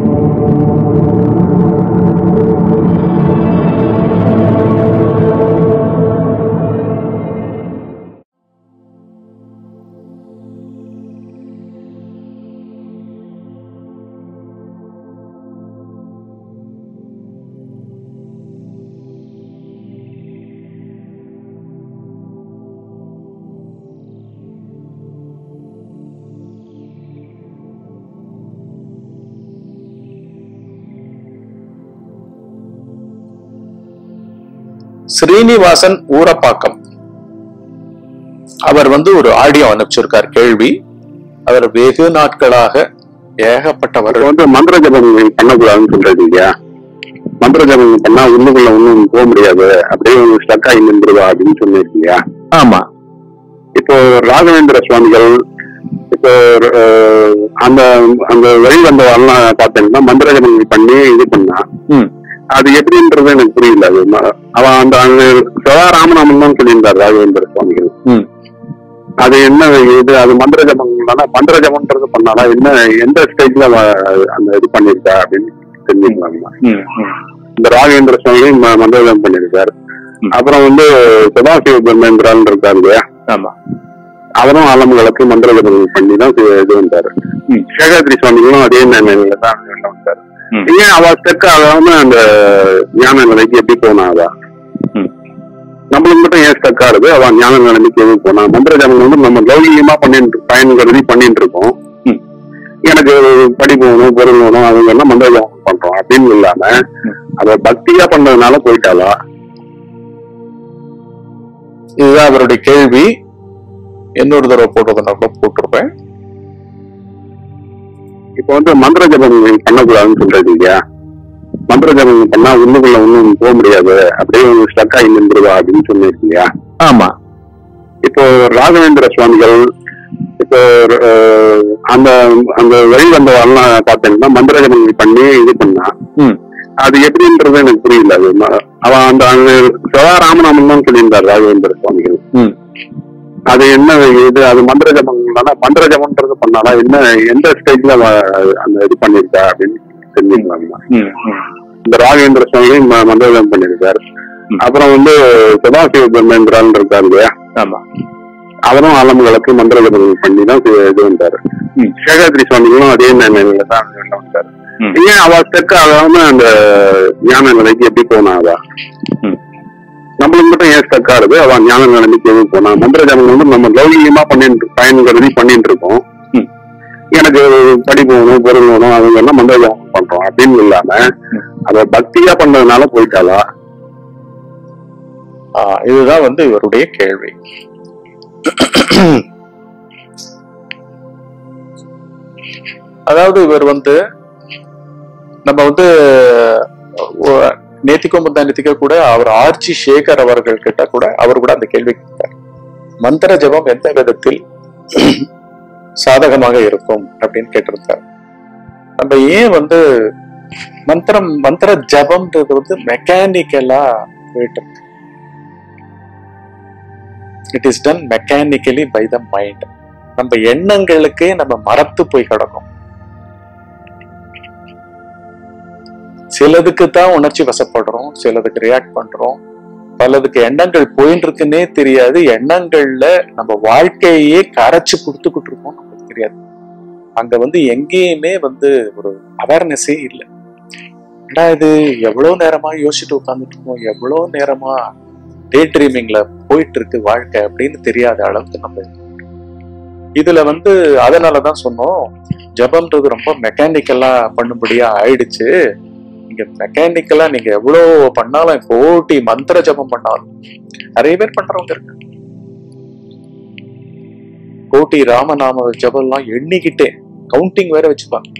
ஸ்ரீனிவாசன் ஊரப்பாக்கம் அவர் வந்து ஒரு ஆடியோ அனுப்பிச்சிருக்கார் கேள்வி அவர் வெகு நாட்களாக ஏகப்பட்டவர் இப்போ வந்து மந்திர ஜபம் பண்ணக்கூடாதுன்னு சொல்றது இல்லையா மந்திர ஜபம் பண்ணா உள்ளுக்குள்ள ஒண்ணும் போக முடியாது அப்படியே ஸ்டக் ஆகி நின்றுவா அப்படின்னு சொன்னீங்க இல்லையா ஆமா இப்போ ராகவேந்திர சுவாமிகள் இப்போ அஹ், அந்த அந்த வழி வந்தவரெல்லாம் பார்த்தீங்கன்னா மந்திர ஜபம் பண்ணி இது பண்ணா ம். அது எப்படின்றது எனக்கு புரியல அது ம- அவன் அந்த அந்த சதா ராமநாமன் தான் சொல்லியிருந்தார் ராகவேந்திர சுவாமிகள் ம். அது என்ன இது அது மந்திர ஜபம்னால மந்திர ஜபம்ன்றது பண்ணாலா என்ன எந்த ஸ்டேஜ்ல அந்த இது பண்ணிருக்கா அப்படின்னு தெரிஞ்சுக்கலாம் ம், ம். இந்த ராகவேந்திர சுவாமியும் ம- மந்திர ஜபம் பண்ணியிருக்காரு ம். அப்புறம் வந்து சதாசிவ பிரம்மேந்திரான் இருக்காரு இல்லையா ஆமா அவரும் ஆலம்களுக்கு மந்திர ஜபம் பண்ணி தான் இது இது வந்தாரு ம். சேகாத்ரி சுவாமிகளும் அதே நிலையில தான் வெளில வந்தாரு ம். ஏன் அவ ஸ்டெக் ஆகாம அந்த ஞான நிலைக்கு எப்படி போனா அவ ம். நம்மளுக்கு மட்டும் ஏன் ஸ்டக் ஆகுது அவ ஞான நிலைமைக்கு எதுவும் போனா மந்திர ஜபம் வந்து நம்ம லௌகிகமா பண்ணிட்டு பயன் கருதி பண்ணிட்டு இருக்கோம் ம். எனக்கு படிப்பு வேணும் பொருள் வேணும் அவங்க எல்லாம் மந்திர ஜபம் பண்றோம் அப்படின்னு இல்லாம ம். அத பக்தியா பண்றதுனால போயிட்டாளா இதுதான் அவருடைய கேள்வி இன்னொரு தடவை போட்டதுன்னா கூட போட்டிருப்பேன் இப்போ வந்து மந்திர ஜபம் பண்ணக்கூடாதுன்னு சொல்றது இல்லையா மந்திர ஜபம் பண்ணா உள்ளுக்குள்ள ஒண்ணும் போக முடியாது அப்படியே ஸ்டக் ஆகி நின்றுவா அப்படின்னு சொன்னீங்க இல்லையா ஆமா இப்போ ராகவேந்திர சுவாமிகள் இப்போ அஹ், அந்த அந்த வழி வந்தவரெல்லாம் பார்த்தீங்கன்னா மந்திர ஜபம் பண்ணி இது பண்ணா ம். அது எப்படின்றது எனக்கு புரியல அது ம- அவன் அந்த அந்த சதா ராமநாமன் தான் சொல்லியிருந்தார் ராகவேந்திர சுவாமிகள் ம். அது என்ன இது அது மந்திர ஜபம்னால மந்திர ஜபம்ன்றது பண்ணாலா என்ன எந்த ஸ்டேஜ்ல அந்த இது பண்ணிருக்கா அப்படின்னு தெரிஞ்சுக்கலாம் ம், ம். இந்த ராகவேந்திர சுவாமியும் ம- மந்திர ஜபம் பண்ணியிருக்காரு ம். அப்புறம் வந்து சதாசிவ பிரம்மேந்திரான் இருக்காரு இல்லையா ஆமா அவரும் ஆலம்களுக்கு மந்திர ஜபம் பண்ணி தான் இது இது வந்தாரு ம். சேகாத்ரி சுவாமிகளும் அதே நிலையில தான் வெளில வந்தாரு ம். ஏன் அவ ஸ்டெக் ஆகாம அந்த ஞான நிலைக்கு எப்படி போனா அவ ம். நம்மளுக்கு மட்டும் ஏன் ஸ்டக் ஆகுது அவ ஞான நிலைமைக்கு எதுவும் போனா மந்திர ஜபம் வந்து நம்ம லௌகிகமா பண்ணிட்டு பயன் கருதி பண்ணிட்டு இருக்கோம் ம். எனக்கு படிப்பு வேணும் பொருள் வேணும் அவங்க எல்லாம் மந்திர ஜபம் பண்றோம் அப்படின்னு இல்லாம ம். அத பக்தியா பண்றதுனால போயிட்டாளா ஆ, இதுதான் வந்து இவருடைய கேள்வி அதாவது இவர் வந்து நம்ம வந்து ஒ- நேத்திக்கோ முந்தா நேத்திக்கோ கூட அவர் ஆர்ச்சி சேகர் அவர்கள் கிட்ட கூட அவர் கூட அந்த கேள்வி கேட்டார் மந்திர ஜபம் எந்த விதத்தில் சாதகமாக இருக்கும் அப்படின்னு கேட்டிருந்தார் நம்ம ஏன் வந்து மந்திரம் மந்திர ஜபம்ன்றது வந்து மெக்கானிக்கலா போயிட்டு இருக்கு it is done mechanically by the mind நம்ம எண்ணங்களுக்கே நம்ம மறத்து போய் கிடக்கும் சிலதுக்கு தான் உணர்ச்சி வசப்படுறோம் சிலதுக்கு ரியாக்ட் பண்றோம் பலதுக்கு எண்ணங்கள் போயின்னு இருக்குன்னே தெரியாது எண்ணங்கள்ல நம்ம வாழ்க்கையே கரைச்சு கொடுத்துக்கிட்டு இருக்கோம் நமக்கு தெரியாது அங்க வந்து எங்கேயுமே வந்து ஒரு அவேர்னஸே இல்லை ஏன்னா இது எவ்வளவு நேரமா யோசிச்சுட்டு உட்காந்துட்டு இருக்கோம் எவ்வளவு நேரமா டே ட்ரீமிங்ல போயிட்டு இருக்கு வாழ்க்கை அப்படின்னு தெரியாத அளவுக்கு நம்ம இதுல வந்து அதனாலதான் சொன்னோம் ஜபம்ன்றது ரொம்ப மெக்கானிக்கலா பண்ணும்படியா ஆயிடுச்சு நீங்க மெக்கானிக்கலா நீங்க எவ்வளவு பண்ணாலும் கோட்டி மந்திர ஜபம் பண்ணாலும் நிறைய பேர் பண்றவங்க இருக்கு கோட்டி ராமநாம ஜபம்லாம் எண்ணிக்கிட்டே கவுண்டிங் வேற வச்சுப்பாங்க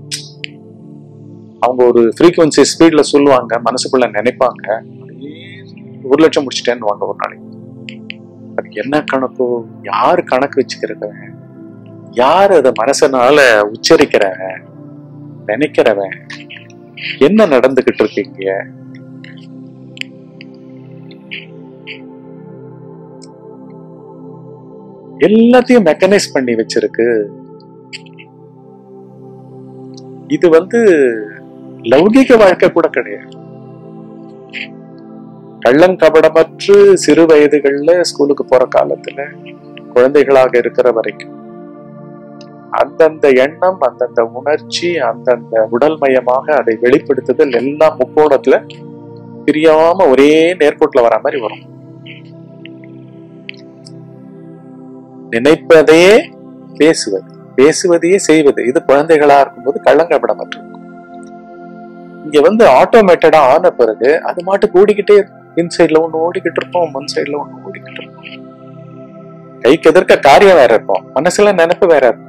அவங்க ஒரு ஃப்ரீக்வன்சி ஸ்பீட்ல சொல்லுவாங்க மனசுக்குள்ள நினைப்பாங்க ஒரு லட்சம் முடிச்சிட்டேன்னு வாங்க ஒரு நாளைக்கு அது என்ன கணக்கோ யாரு கணக்கு வச்சுக்கிறவன் யார் அதை மனசனால உச்சரிக்கிறவன் நினைக்கிறவன் என்ன நடந்துகிட்டு இருக்கீங்க எல்லாத்தையும் மெக்கனைஸ் பண்ணி வச்சிருக்கு இது வந்து லௌகிக வாழ்க்கை கூட கிடையாது கள்ளங்கபடமற்று சிறு வயதுகள்ல ஸ்கூலுக்கு போற காலத்துல குழந்தைகளாக இருக்கிற வரைக்கும் அந்தந்த எண்ணம் அந்தந்த உணர்ச்சி அந்தந்த உடல்மயமாக அதை வெளிப்படுத்துதல் எல்லாம் முக்கோணத்துல பிரியாம ஒரே நேர்கோட்டுல வர மாதிரி வரும் நினைப்பதையே பேசுவது பேசுவதையே செய்வது இது குழந்தைகளா இருக்கும்போது கள்ளங்கபடமற்று இருக்கும் இங்க வந்து ஆட்டோமேட்டடா ஆன பிறகு அது மாட்டு ஓடிக்கிட்டே இருக்கும் இன் சைட்ல ஒண்ணு ஓடிக்கிட்டு இருப்போம் முன் சைட்ல ஒண்ணு ஓடிக்கிட்டு இருப்போம் கைக்கு எதிர்க்க காரியம் வேற இருக்கும் மனசுல நினைப்பு வேற இருக்கும்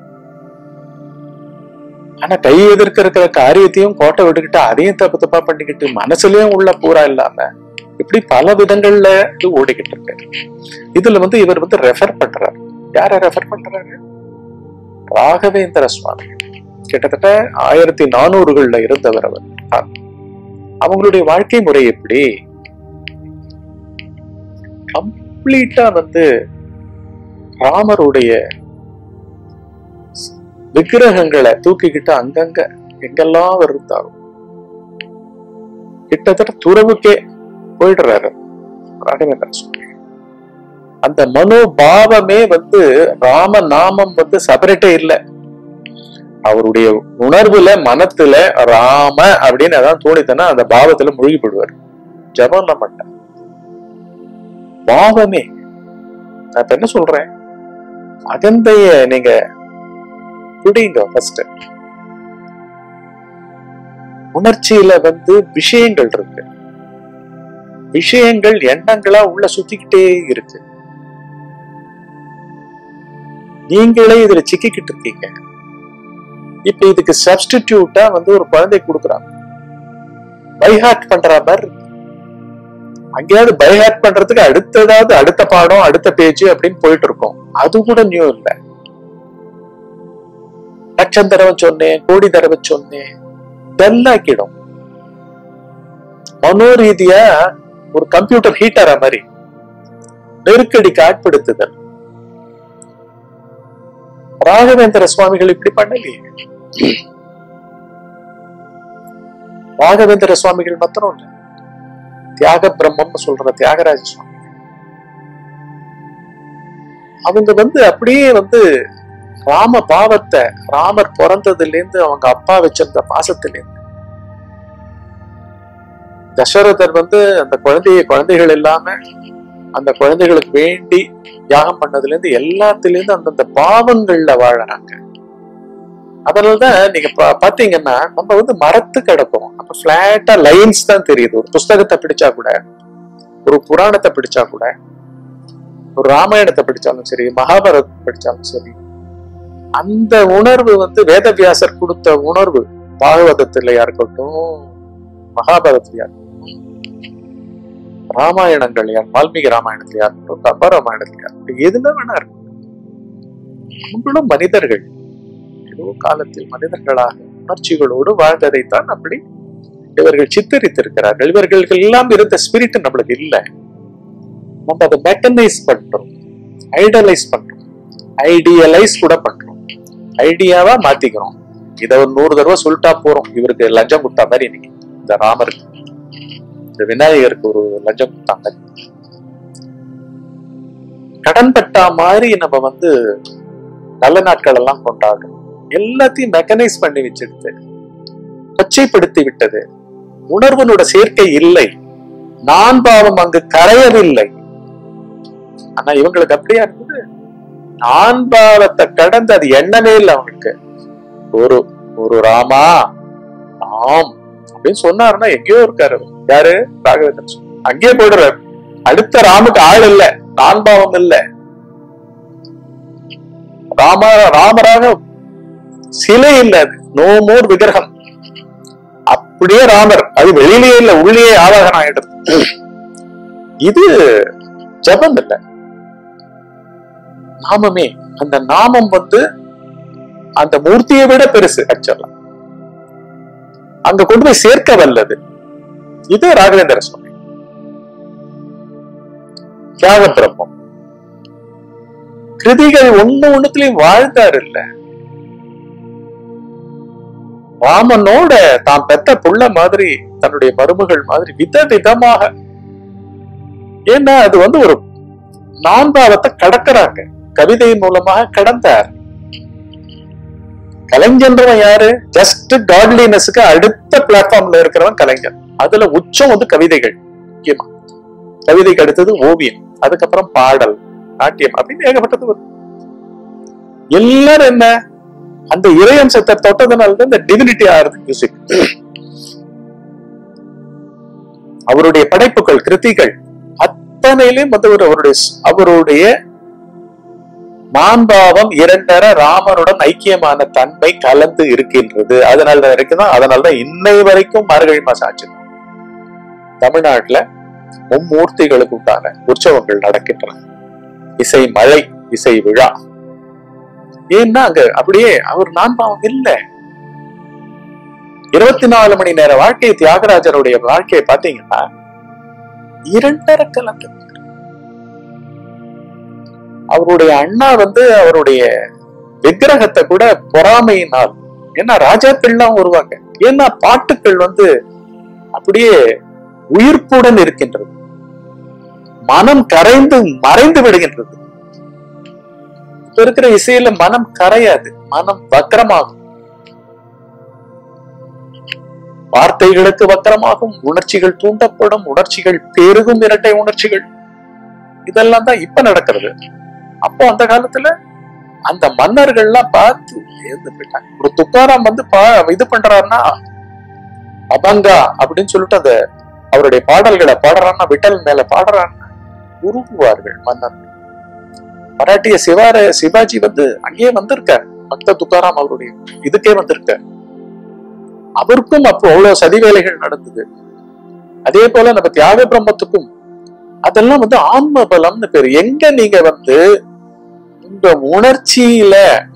ஆனா கை எதிர்க்க இருக்கிற காரியத்தையும் கோட்டை விட்டுக்கிட்டு அதையும் தப்பு தப்பா பண்ணிக்கிட்டு மனசுலயும் உள்ள பூரா இல்லாம இப்படி பல விதங்கள்ல இது ஓடிக்கிட்டு இருக்கு இதுல வந்து இவர் வந்து ரெஃபர் பண்றாரு யார ரெஃபர் பண்றாரு ராகவேந்திர சுவாமி கிட்டத்தட்ட ஆயிரத்தி நானூறுகள்ல இருந்தவர் அவர் அவங்களுடைய வாழ்க்கை முறை எப்படி கம்ப்ளீட்டா வந்து ராமருடைய விக்கிரகங்களை தூக்கிக்கிட்டு அங்கங்க எங்கெல்லாம் அவர் இருந்தாலும் கிட்டத்தட்ட துறவுக்கே போயிடுறாரு ராகவேந்திர சுவாமி அந்த மனோபாவமே வந்து ராம நாமம் வந்து செப்பரேட்டே இல்லை அவருடைய உணர்வுல மனத்துல ராம அப்படின்னு அதான் தோணித்தனா அந்த பாவத்துல மூழ்கி போடுவார் ஜபம் மாட்டேன் பாவமே நான் இப்ப என்ன சொல்றேன் அகந்தைய நீங்க புடிங்க ஃபர்ஸ்ட் உணர்ச்சியில வந்து விஷயங்கள் இருக்கு விஷயங்கள் எண்ணங்களா உள்ள சுத்திக்கிட்டே இருக்கு நீங்களே இதுல சிக்கிக்கிட்டு இருக்கீங்க இப்ப இதுக்கு சப்ஸ்டிடியூட்டா வந்து ஒரு குழந்தை கொடுக்குறாங்க பைஹார்ட் பண்ற மாதிரி இருக்கு. அங்கேயாவது பைஹார்ட் பண்றதுக்கு அடுத்ததாவது அடுத்த பாடம் அடுத்த பேஜ் அப்படின்னு போயிட்டு இருக்கோம் அது கூட நியூ இல்லை லட்சம் தடவை சொன்னேன் கோடி தடவை சொன்னேன் டல்லாக்கிடும் மனோரீதியா ஒரு கம்ப்யூட்டர் ஹீட்டரா மாதிரி நெருக்கடிக்கு ஆட்படுத்துதல் ராகவேந்திர சுவாமிகள் இப்படி பண்ணலையே ராகவேந்திர சுவாமிகள் மாத்திரம் இல்ல தியாக பிரம்மம்னு சொல்ற தியாகராஜ சுவாமி அவங்க வந்து அப்படியே வந்து ராம பாவத்தை ராமர் பிறந்ததுல இருந்து அவங்க அப்பா வச்சிருந்த பாசத்துல இருந்து தசரதர் வந்து அந்த குழந்தைய குழந்தைகள் இல்லாம அந்த குழந்தைகளுக்கு வேண்டி தியாகம் பண்ணதுல இருந்து எல்லாத்துல இருந்து அந்தந்த பாவங்கள்ல வாழறாங்க அதனாலதான் நீங்க பா- பாத்தீங்கன்னா நம்ம வந்து மரத்து கிடக்கும் அப்ப பிளாட்டா லைன்ஸ் தான் தெரியுது ஒரு புஸ்தகத்தை பிடிச்சா கூட ஒரு புராணத்தை பிடிச்சா கூட ஒரு ராமாயணத்தை படிச்சாலும் சரி மகாபாரதத்தை படிச்சாலும் சரி அந்த உணர்வு வந்து வேதவியாசர் கொடுத்த உணர்வு பாகவதத்திலயா இருக்கட்டும் மகாபாரதத்திலயா இருக்கட்டும் ராமாயணங்கள்லயா வால்மீகி ராமாயணத்திலயா இருக்கட்டும் கம்ப ராமாயணத்திலயா இருக்கட்டும் எதுல வேணா இருக்கட்டும் அவங்களும் மனிதர்கள் ஏதோ காலத்தில் மனிதர்களாக உணர்ச்சிகளோடு வாழ்ந்ததைத்தான் அப்படி இவர்கள் சித்தரித்திருக்கிறார்கள் இவர்களுக்கு எல்லாம் இருந்த ஸ்பிரிட் நம்மளுக்கு இல்லை நம்ம அதை மெக்கனைஸ் பண்றோம் ஐடலைஸ் பண்றோம் ஐடியலைஸ் கூட பண்றோம் ஐடியாவா மாத்திக்கிறோம் இத ஒரு நூறு தடவை சொல்லிட்டா போறோம் இவருக்கு லஞ்சம் கொடுத்தா மாதிரி இன்னைக்கு இந்த ராமருக்கு இந்த விநாயகருக்கு ஒரு லஞ்சம் கொடுத்தாங்க கடன் பட்டா மாதிரி நம்ம வந்து நல்ல நாட்கள் எல்லாம் கொண்டாடுறோம் எல்லாத்தையும் மெக்கனைஸ் பண்ணி வச்சிருது கொச்சைப்படுத்தி விட்டது உணர்வனோட சேர்க்கை இல்லை நான் பாவம் அங்கு கரையவில்லை ஆனா இவங்களுக்கு அப்படியா இருக்குது நான் பாவத்தை கடந்து அது எண்ணமே இல்லை அவங்களுக்கு ஒரு ஒரு ராமா ஆம் அப்படின்னு சொன்னாருன்னா எங்கேயோ இருக்காரு அவர். யாரு ராகவேந்திரன் சுவாமி. அங்கேயே போயிடுறாரு அடுத்த ராமுக்கு ஆள் இல்ல நான் பாவம் இல்ல ராம ராமராக சிலை இல்ல அது நோ மோர் விக்கிரகம் அப்படியே ராமர் அது வெளியிலேயே இல்ல உள்ளே ஆவாகனம் ஆயிடுது இது ஜபம் இல்ல நாமமே அந்த நாமம் வந்து அந்த மூர்த்தியை விட பெருசு ஆக்சுவலா அங்க கொண்டு போய் சேர்க்க வல்லது இது ராகவேந்திர சுவாமி தியாக பிரம்மம் கிருதிகள் ஒண்ணு ஒண்ணுத்துலயும் வாழ்ந்தார் இல்ல ராமனோட தான் பெத்த புள்ள மாதிரி தன்னுடைய மருமகள் மாதிரி விதவிதமாக ஏன்னா அது வந்து ஒரு நான்காவத்தை கடக்கிறாங்க கவிதையின் மூலமாக கடந்தார் கலைஞன்றவன் யாரு ஜஸ்ட் காட்லினஸுக்கு அடுத்த பிளாட்ஃபார்ம்ல இருக்கிறவன் கலைஞர் அதுல உச்சம் வந்து கவிதைகள் முக்கியமா கவிதைக்கு அடுத்தது ஓவியம் அதுக்கப்புறம் பாடல் நாட்டியம் அப்படின்னு ஏகப்பட்டது வரும் எல்லாரும் என்ன அந்த இறையம்சத்தை தொட்டதுனால தான் இந்த டிவினிட்டி ஆறுது மியூசிக் அவருடைய படைப்புகள் கிருதிகள் அத்தனையிலும் வந்து ஒரு அவருடைய அவருடைய மான்பாவம் இரண்டர ராமனுடன் ஐக்கியமான தன்மை கலந்து இருக்கின்றது அதனால இருக்குதான் அதனாலதான் இன்னை வரைக்கும் மார்கழி மாசம் ஆச்சு தமிழ்நாட்டுல மும்மூர்த்திகளுக்கு உண்டான உற்சவங்கள் நடக்கின்றன இசை மழை இசை விழா ஏன்னா அங்க அப்படியே அவர் நான்பாவம் இல்ல இருபத்தி நாலு மணி நேர வாழ்க்கை தியாகராஜருடைய வாழ்க்கையை பாத்தீங்கன்னா இரண்டரை கலந்து அவருடைய அண்ணா வந்து அவருடைய விக்கிரகத்தை கூட பொறாமையினால் ஏன்னா ராஜாக்கள்லாம் வருவாங்க ஏன்னா பாட்டுக்கள் வந்து அப்படியே உயிர்ப்புடன் இருக்கின்றது மனம் கரைந்து மறைந்து விடுகின்றது இப்ப இருக்கிற இசையில மனம் கரையாது மனம் வக்கரமாகும் வார்த்தைகளுக்கு வக்கரமாகும் உணர்ச்சிகள் தூண்டப்படும் உணர்ச்சிகள் பெருகும் இரட்டை உணர்ச்சிகள் இதெல்லாம் தான் இப்ப நடக்கிறது அப்போ அந்த காலத்துல அந்த மன்னர்கள்லாம் பார்த்து ஏந்து போயிட்டாங்க ஒரு துக்காராம் வந்து பா இது பண்றாருன்னா அபங்கா அப்படின்னு சொல்லிட்டு அந்த அவருடைய பாடல்களை பாடுறான்னா விட்டல் மேல பாடுறான்னா உருகுவார்கள் மன்னர்கள் மராட்டிய சிவார சிவாஜி வந்து அங்கேயே வந்திருக்கார் பக்த துக்காராம் அவருடைய இதுக்கே வந்திருக்கார் அவருக்கும் அப்போ அவ்வளவு சதி வேலைகள் நடந்தது அதே போல நம்ம தியாக பிரம்மத்துக்கும் அதெல்லாம் வந்து ஆன்ம பலம்னு பேரு எங்க நீங்க வந்து உங்க உணர்ச்சியில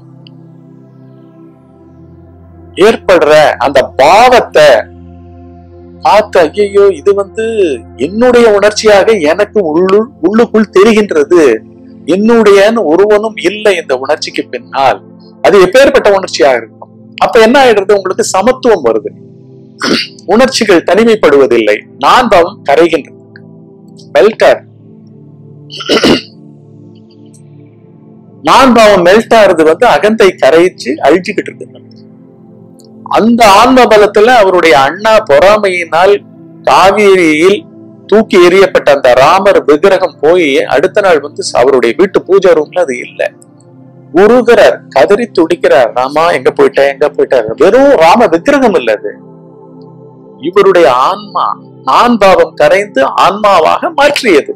ஏற்படுற அந்த பாவத்தை பார்த்து ஐயோ இது வந்து என்னுடைய உணர்ச்சியாக எனக்கு உள்ளு உள்ளுக்குள் தெரிகின்றது என்னுடையன்னு ஒருவனும் இல்லை இந்த உணர்ச்சிக்கு பின்னால் அது எப்பேற்பட்ட உணர்ச்சியாக இருக்கும் அப்ப என்ன ஆயிடுறது உங்களுக்கு சமத்துவம் வருது உணர்ச்சிகள் தனிமைப்படுவதில்லை நான் பாவம் கரைகின்றது மெல்டார் நான் பாவம் மெல்ட் ஆறுது வந்து அகந்தை கரைச்சு அழிச்சுக்கிட்டு இருக்கு அந்த ஆன்ம பலத்துல அவருடைய அண்ணா பொறாமையினால் காவேரியில் தூக்கி எறியப்பட்ட அந்த ராமர் விக்கிரகம் போய் அடுத்த நாள் வந்து அவருடைய வீட்டு பூஜை ரூம்ல அது இல்லை உருகிறார் கதறி துடிக்கிறார் ராமா எங்க போயிட்ட எங்க போயிட்டார் வெறும் ராம விக்கிரகம் இல்ல அது இவருடைய ஆன்மா நான் பாவம் கரைந்து ஆன்மாவாக மாற்றியது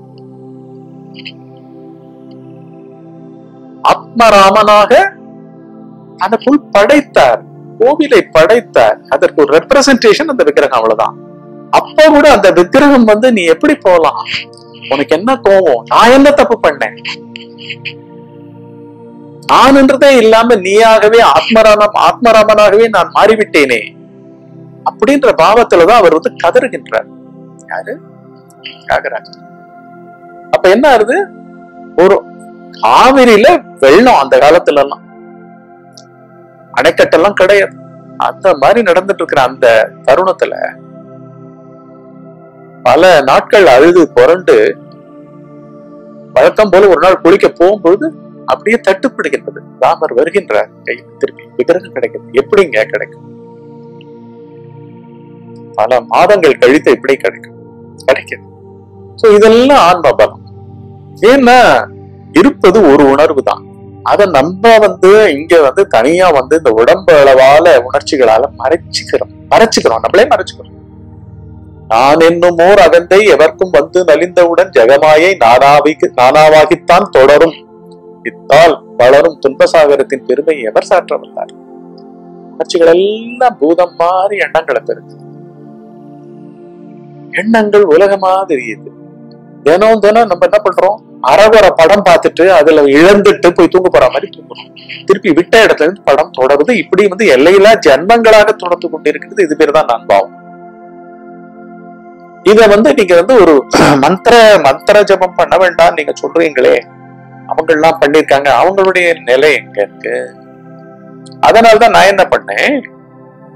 ஆத்மராமனாக அதற்குள் படைத்தார் கோவிலை படைத்தார் அதற்கு ஒரு ரெப்ரசன்டேஷன் அந்த விக்கிரகம் அவ்வளவுதான் அப்ப கூட அந்த விக்கிரகம் வந்து நீ எப்படி போலாம் உனக்கு என்ன கோவம் நான் என்ன தப்பு பண்ணேன் நான் என்றதே இல்லாம நீயாகவே ஆத்மராமம் ஆத்மராமனாகவே நான் மாறிவிட்டேனே அப்படின்ற பாவத்துலதான் அவர் வந்து கதறுகின்றார் யாரு தியாகராஜர் அப்ப என்ன ஆகுது ஒரு காவிரியில வெள்ளம் அந்த காலத்துல எல்லாம் அணைக்கட்டெல்லாம் கிடையாது அந்த மாதிரி நடந்துட்டு இருக்கிற அந்த தருணத்துல பல நாட்கள் அழுது புரண்டு வழக்கம் போல ஒரு நாள் குளிக்க போகும்போது அப்படியே தட்டுப்படுகின்றது ராமர் வருகின்றார் கையில் திருப்பி விக்கிரகம் கிடைக்குது எப்படிங்க கிடைக்கும் பல மாதங்கள் கழித்து எப்படி கிடைக்கும் கிடைக்குது சோ இதெல்லாம் ஆன்ம பலம் ஏன்னா இருப்பது ஒரு உணர்வு தான் அதை நம்ம வந்து இங்க வந்து தனியா வந்து இந்த உடம்பு அளவால உணர்ச்சிகளால மறைச்சுக்கிறோம் மறைச்சுக்கிறோம் நம்மளே மறைச்சுக்கிறோம் நான் என்னும் ஓர் அகந்தை எவர்க்கும் வந்து நலிந்தவுடன் ஜெகமாயை நானாவிக்கு நானாவாகித்தான் தொடரும் இத்தால் வளரும் துன்பசாகரத்தின் பெருமை எவர் சாற்ற வந்தார் உணர்ச்சிகள் எல்லாம் பூதம் மாதிரி எண்ணங்களை பெறுது எண்ணங்கள் உலகமா தெரியுது தினம் தினம் நம்ம என்ன பண்றோம் அறகுற படம் பார்த்துட்டு அதுல இழந்துட்டு போய் தூங்க போற மாதிரி தூங்குறோம் திருப்பி விட்ட இடத்துல இருந்து படம் தொடருது இப்படி வந்து எல்லையில்லா ஜென்மங்களாக தொடர்ந்து கொண்டிருக்கிறது இது பேர் தான் நண்பாவும் இத வந்து நீங்க வந்து ஒரு மந்திர மந்திர ஜபம் பண்ண வேண்டாம் நீங்க சொல்றீங்களே அவங்க எல்லாம் பண்ணிருக்காங்க அவங்களுடைய நிலை எங்க இருக்கு அதனாலதான் நான் என்ன பண்ணேன்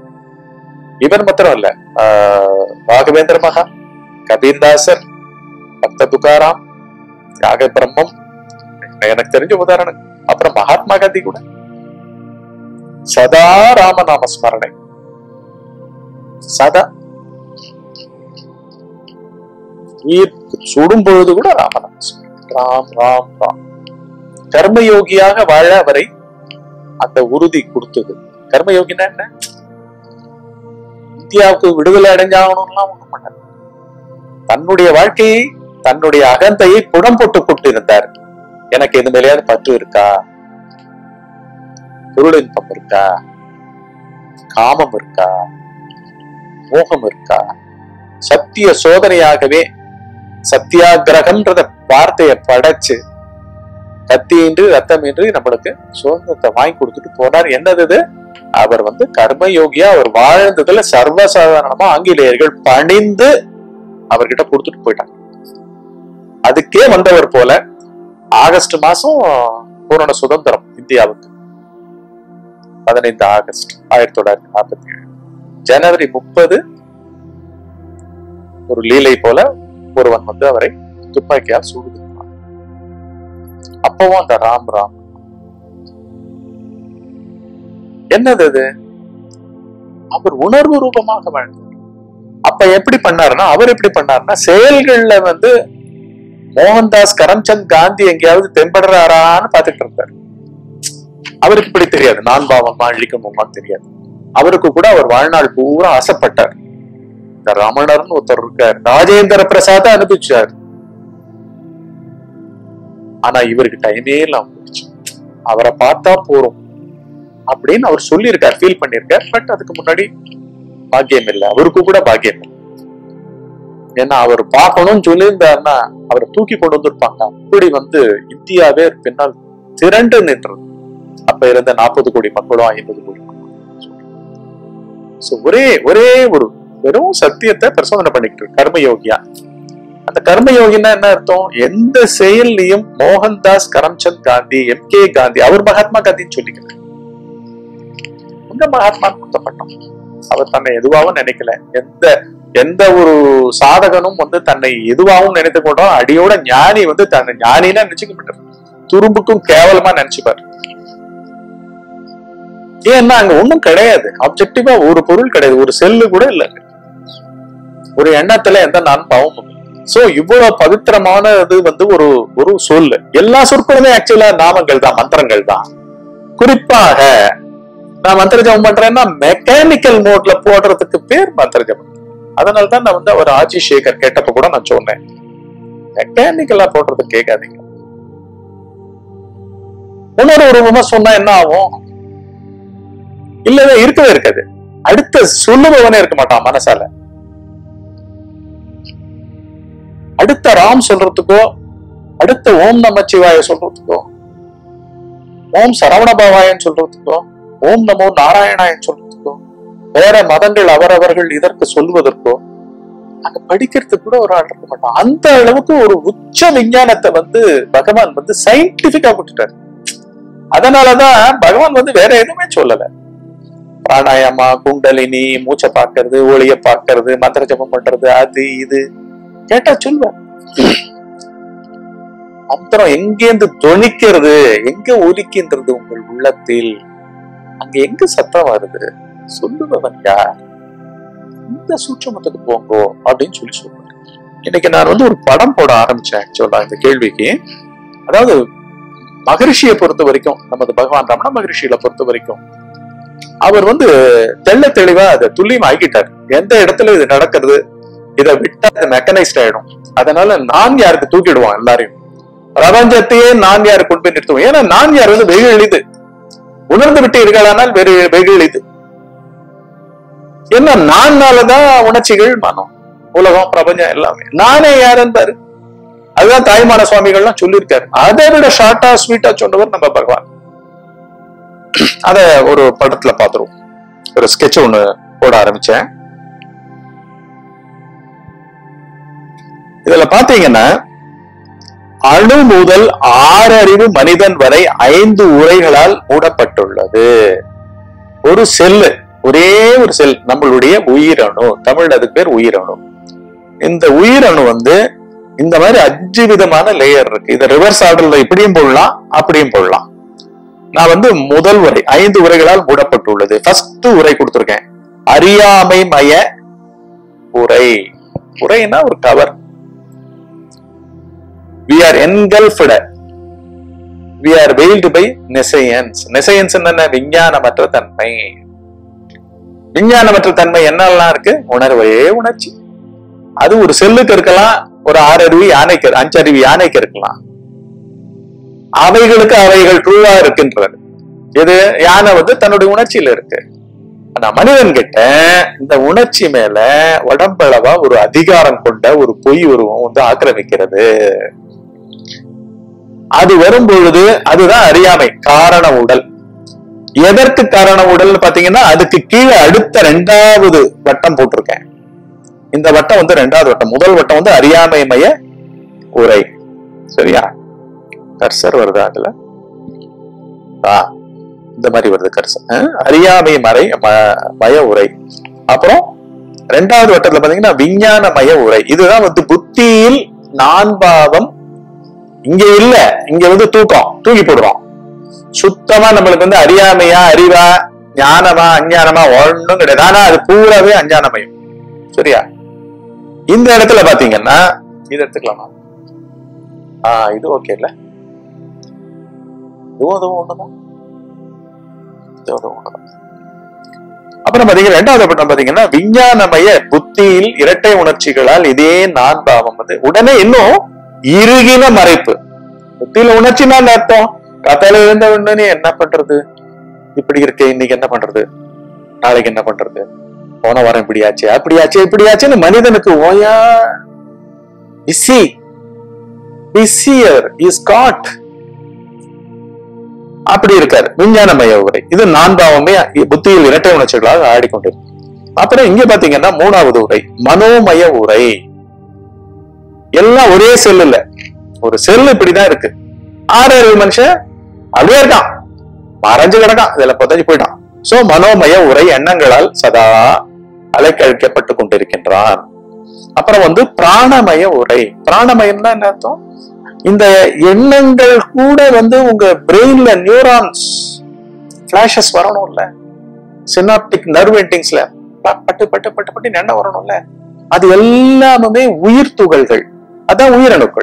இவர் மாத்திரம் இல்ல ஆஹ், ராகவேந்திர மகா கபீர்தாசர் பக்த துகாராம் தியாக பிரம்மம் எனக்கு தெரிஞ்ச உதாரணம் அப்புறம் மகாத்மா காந்தி கூட சதா ராமநாம ஸ்மரணை சதா உயிர் சுடும் பொழுது கூட ராமநாம ஸ்மரணை ராம் ராம் ராம் கர்மயோகியாக வாழ அவரை அந்த உறுதி கொடுத்தது கர்மயோகினா என்ன இந்தியாவுக்கு விடுதலை அடைஞ்சாகணும்லாம் ஒண்ணும் பண்ணல தன்னுடைய வாழ்க்கையை தன்னுடைய அகந்தையை புடம் போட்டுக் கொண்டிருந்தார் எனக்கு எது மேலேயாவது பற்று இருக்கா பொருளின்பம் இருக்கா காமம் இருக்கா மோகம் இருக்கா சத்திய சோதனையாகவே சத்தியாகிரகம்ன்றத வார்த்தையை படைச்சு கத்தியின்றி ரத்தமின்றி நம்மளுக்கு சுதந்திரத்தை வாங்கி கொடுத்துட்டு போனார் என்னது இது அவர் வந்து கர்மயோகியா அவர் வாழ்ந்ததுல சர்வசாதாரணமா ஆங்கிலேயர்கள் பணிந்து அவர்கிட்ட கொடுத்துட்டு போயிட்டாங்க அதுக்கே வந்தவர் போல ஆகஸ்ட் மாசம் பூரண சுதந்திரம் இந்தியாவுக்கு பதினைந்து ஆகஸ்ட் ஆயிரத்தி தொள்ளாயிரத்தி நாற்பத்தி ஏழு ஜனவரி முப்பது ஒரு லீலை போல ஒருவன் வந்து அவரை துப்பாக்கியால் சூடு அப்பவும் அந்த ராம் ராம் என்னது அது அவர் உணர்வு ரூபமாக வாழ்ந்தார் அப்ப எப்படி பண்ணாருன்னா அவர் எப்படி பண்ணாருன்னா செயல்கள்ல வந்து மோகன்தாஸ் கரம்சந்த் காந்தி எங்கேயாவது தென்படுறாரான்னு பார்த்துட்டு இருந்தார் அவருக்கு இப்படி தெரியாது நான் பாவமா அழிக்கணுமான்னு தெரியாது அவருக்கு கூட அவர் வாழ்நாள் பூரா ஆசைப்பட்டார் இந்த ரமணர்னு ஒருத்தர் இருக்கார் ராஜேந்திர பிரசாத அனுப்பிச்சார் ஆனா இவருக்கு டைமே இல்லாம போயிடுச்சு அவரை பார்த்தா போறோம் அப்படின்னு அவர் சொல்லியிருக்கார் ஃபீல் பண்ணியிருக்கார் பட் அதுக்கு முன்னாடி பாக்கியம் இல்லை அவருக்கு கூட பாக்கியம் இல்லை ஏன்னா அவர் பார்க்கணும்னு சொல்லியிருந்தாருன்னா அவரை தூக்கி கொண்டு வந்திருப்பாங்க அப்படி வந்து இந்தியாவே பின்னால் திரண்டு நின்றது அப்ப இருந்த நாற்பது கோடி மக்களும் ஐம்பது கோடி மக்களும் So, ஒரே ஒரே ஒரு வெறும் சத்தியத்தை பிரசோதனை பண்ணிக்கிட்டு இருக்கு கர்மயோகியா அந்த கர்மயோகின்னா என்ன அர்த்தம் எந்த செயல்லையும் மோகன்தாஸ் கரம்சந்த் காந்தி எம் கே காந்தி அவர் மகாத்மா காந்தின்னு சொல்லிக்கிறார் உங்க மகாத்மா குத்தப்பட்டோம் அவர் தன்னை எதுவாகவும் நினைக்கல எந்த எந்த ஒரு சாதகனும் வந்து தன்னை எதுவாகவும் நினைத்து கொண்டோம் அடியோட ஞானி வந்து தன்னை ஞானினா நினைச்சுக்க மாட்டார் துரும்புக்கும் கேவலமா நினைச்சுப்பார் ஏன்னா அங்க ஒண்ணும் கிடையாது ஆப்ஜெக்டிவா ஒரு பொருள் கிடையாது ஒரு செல்லு கூட இல்ல அங்க. ஒரு எண்ணத்துல எந்த நான் பாவமும் இல்லை சோ இவ்வளவு பவித்திரமான இது வந்து ஒரு ஒரு சொல் எல்லா சொற்களுமே ஆக்சுவலா நாமங்கள் தான் மந்திரங்கள் தான் குறிப்பாக நான் மந்திர ஜபம் பண்றேன்னா மெக்கானிக்கல் மோட்ல போடுறதுக்கு பேர் மந்திர ஜபம் அதனால தான் நான் வந்து அவர் ஆஜி சேகர் கேட்டப்ப கூட நான் சொன்னேன் மெக்கானிக்கலா போடுறது கேட்காதீங்க இன்னொரு உருவமா சொன்னா என்ன ஆகும் இல்லவே இருக்கவே இருக்காது அடுத்த சொல்லுபவனே இருக்க மாட்டான் மனசால அடுத்த ராம் சொல்றதுக்கோ அடுத்த ஓம் நமச்சிவாய சொல்றதுக்கோ ஓம் சரவணபவாயன் சொல்றதுக்கோ ஓம் நமோ நாராயணாயன் சொல்றதுக்கோ வேற மதங்கள் அவரவர்கள் இதற்கு சொல்வதற்கோ அங்க படிக்கிறதுக்கு கூட ஒரு ஆள் இருக்க மாட்டான் அந்த அளவுக்கு ஒரு உச்ச விஞ்ஞானத்தை வந்து பகவான் வந்து சயின்டிபிக்கா விட்டுட்டாரு அதனாலதான் பகவான் வந்து வேற எதுவுமே சொல்லல பிராணாயாமா குண்டலினி மூச்சை பார்க்கறது ஒளிய பார்க்கறது மந்திர ஜபம் பண்றது அது இது கேட்டா சொல்லுவேன் மந்திரம் எங்கேந்து துணிக்கிறது எங்க ஒலிக்கின்றது உங்கள் உள்ளத்தில் அங்க எங்க சத்தம் வருது சொல்லுபவன் யார் இந்த சூட்சமத்துக்கு போங்கோ அப்படின்னு சொல்லி சொல்லுவார் இன்னைக்கு நான் வந்து ஒரு படம் போட ஆரம்பிச்சேன் ஆக்சுவலா இந்த கேள்விக்கு அதாவது மகரிஷியை பொறுத்த வரைக்கும் நமது பகவான் ரமண மகரிஷியில பொறுத்த வரைக்கும் அவர் வந்து தெள்ள தெளிவா அதை துல்லியம் ஆக்கிட்டார் எந்த இடத்துல இது நடக்கிறது இதை விட்டா அது மெக்கனைஸ்ட் ஆயிடும் அதனால நான் யாருக்கு தூக்கிடுவான் எல்லாரையும் பிரபஞ்சத்தையே நான் யாரு கொண்டு போய் நிறுத்துவோம் ஏன்னா நான் யார் வந்து வெகு எளிது உணர்ந்து விட்டு இருக்கலானால் வெறு வெகு எளிது என்ன நான்னாலதான் உணர்ச்சிகள் மனம் உலகம் பிரபஞ்சம் எல்லாமே நானே யாருன்னு பாரு அதுதான் தாய்மான சுவாமிகள்லாம் சொல்லியிருக்காரு அதை விட ஷார்ட்டா ஸ்வீட்டா சொன்னவர் நம்ம பகவான் அத ஒரு படத்துல பாத்துருவோம் ஒரு ஸ்கெட்ச் ஒண்ணு போட ஆரம்பிச்சேன் இதுல பாத்தீங்கன்னா அணு முதல் ஆறறிவு மனிதன் வரை ஐந்து உரைகளால் மூடப்பட்டுள்ளது ஒரு செல்லு ஒரே ஒரு செல் நம்மளுடைய உயிரணு தமிழ் அதுக்கு பேர் உயிரணு இந்த உயிரணு வந்து இந்த மாதிரி அஞ்சு விதமான லேயர் இருக்கு இதை ரிவர்ஸ் ஆர்டர்ல இப்படியும் போடலாம் அப்படியும் போடலாம் நான் வந்து முதல் உரை ஐந்து உரைகளால் மூடப்பட்டுள்ளது ஃபர்ஸ்ட் உரை கொடுத்திருக்கேன் அறியாமை மய உரை உரைனா ஒரு cover we are engulfed we are veiled by nescience nescience என்ன விஞ்ஞானமற்ற தன்மை விஞ்ஞானமற்ற தன்மை என்னெல்லாம் இருக்கு உணர்வே உணர்ச்சி அது ஒரு செல்லுக்கு இருக்கலாம் ஒரு ஆறு அறிவு யானைக்கு அஞ்சு அறிவு யானைக்கு இருக்கலாம் அவைகளுக்கு அவைகள் ட்ரூவா இருக்கின்றது இது யானை வந்து தன்னுடைய உணர்ச்சியில இருக்கு ஆனா மனிதன் கிட்ட இந்த உணர்ச்சி மேல உடம்பளவா ஒரு அதிகாரம் கொண்ட ஒரு பொய் உருவம் வந்து ஆக்கிரமிக்கிறது அது வரும் பொழுது அதுதான் அறியாமை காரண உடல் எதற்கு காரண உடல்னு பாத்தீங்கன்னா அதுக்கு கீழே அடுத்த ரெண்டாவது வட்டம் போட்டிருக்கேன் இந்த வட்டம் வந்து ரெண்டாவது வட்டம் முதல் வட்டம் வந்து அறியாமை மய உரை சரியா கர்சர் வருதா அதுல ஆ இந்த மாதிரி வருது கர்சர் அஹ், அறியாமை மறை ம- மய உரை அப்புறம் ரெண்டாவது வட்டத்துல பாத்தீங்கன்னா விஞ்ஞான மய உரை இதுதான் வந்து புத்தியில் நான்பாவம் இங்க இல்ல இங்க வந்து தூக்கம் தூக்கி போடுறோம் சுத்தமா நம்மளுக்கு வந்து அறியாமையா அறிவா ஞானமா அஞ்ஞானமா ஒண்ணும் கிடையாது ஆனா அது பூராவே அஞ்ஞானமயம் சரியா இந்த இடத்துல பாத்தீங்கன்னா இது எடுத்துக்கலாமா ஆஹ் இது ஓகே இல்ல இதுவும் அதுவும் ஒண்ணுதான் இதுவும் அதுவும் ஒண்ணுதான் அப்புறம் பாத்தீங்கன்னா ரெண்டாவது பட்டம் பாத்தீங்கன்னா விஞ்ஞானமய புத்தியில் இரட்டை உணர்ச்சிகளால் இதே நான் பாவம் வந்து உடனே இன்னும் இறுகின மறைப்பு புத்தியில உணர்ச்சினா என்ன அர்த்தம் கதையில இருந்த உடனே என்ன பண்றது இப்படி இருக்கே இன்னைக்கு என்ன பண்றது நாளைக்கு என்ன பண்றது போன வாரம் இப்படியாச்சு அப்படியாச்சு இப்படியாச்சுன்னு மனிதனுக்கு ஓயா பிஸி பிஸியர் இஸ் காட் அப்படி இருக்காரு விஞ்ஞானமய உரை இது நான்காவமே புத்தியில் இரட்டை உணர்ச்சிகளாக ஆடிக்கொண்டிருக்கு அப்புறம் இங்க பாத்தீங்கன்னா மூணாவது உரை மனோமய உரை எல்லாம் ஒரே செல் இல்ல ஒரு செல் இப்படிதான் இருக்கு ஆறு அறிவு மனுஷன் அப்படியே இருக்கான் மறைஞ்சு கிடக்கான் இதுல புதஞ்சு போயிட்டான் சோ மனோமய உரை எண்ணங்களால் சதா அலைக்கழிக்கப்பட்டு கொண்டிருக்கின்றான் அப்புறம் வந்து பிராணமய உரை பிராணமயம்னா என்ன அர்த்தம் இந்த எண்ணங்கள் கூட வந்து உங்க பிரெயின்ல நியூரான்ஸ் பிளாஷஸ் வரணும்ல சினாப்டிக் நர்வ் எண்டிங்ஸ்ல பட்டு பட்டு பட்டு பட்டு எண்ணம் வரணும்ல அது எல்லாமே உயிர் துகள்கள் அதான் உயிரணுக்கள்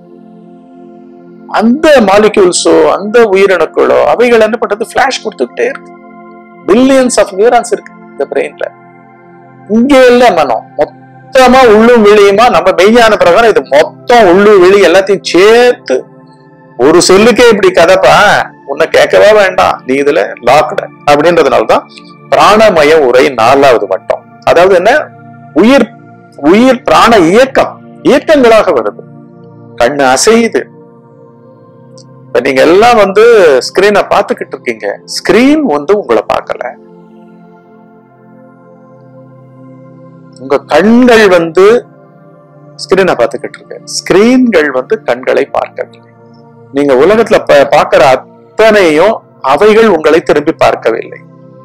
அந்த மாலிக்யூல்ஸோ அந்த உயிரணுக்களோ அவைகள் என்ன பண்றது பிளாஷ் கொடுத்துக்கிட்டே இருக்கு பில்லியன்ஸ் ஆஃப் நியூரான்ஸ் இருக்கு இந்த பிரெயின்ல இங்க இல்ல மனம் மொத்தமா உள்ளும் வெளியுமா நம்ம மெய்யான பிரகாரம் இது மொத்தம் உள்ளு வெளி எல்லாத்தையும் சேர்த்து ஒரு செல்லுக்கே இப்படி கதைப்பா உன்னை கேட்கவா வேண்டாம் நீ இதுல லாக்ட அப்படின்றதுனாலதான் பிராணமய உரை நாலாவது மட்டம் அதாவது என்ன உயிர் உயிர் பிராண இயக்கம் இயக்கங்களாக வருது கண்ணு அசையுது இப்ப நீங்க எல்லாம் வந்து ஸ்கிரீனை பார்த்துக்கிட்டு இருக்கீங்க ஸ்கிரீன் வந்து உங்களை பார்க்கல உங்க கண்கள் வந்து ஸ்கிரீனை பார்த்துக்கிட்டு இருக்கு ஸ்கிரீன்கள் வந்து கண்களை பார்க்கவில்லை நீங்க உலகத்துல ப- பார்க்கிற அத்தனையும் அவைகள் உங்களை திரும்பி பார்க்கவில்லை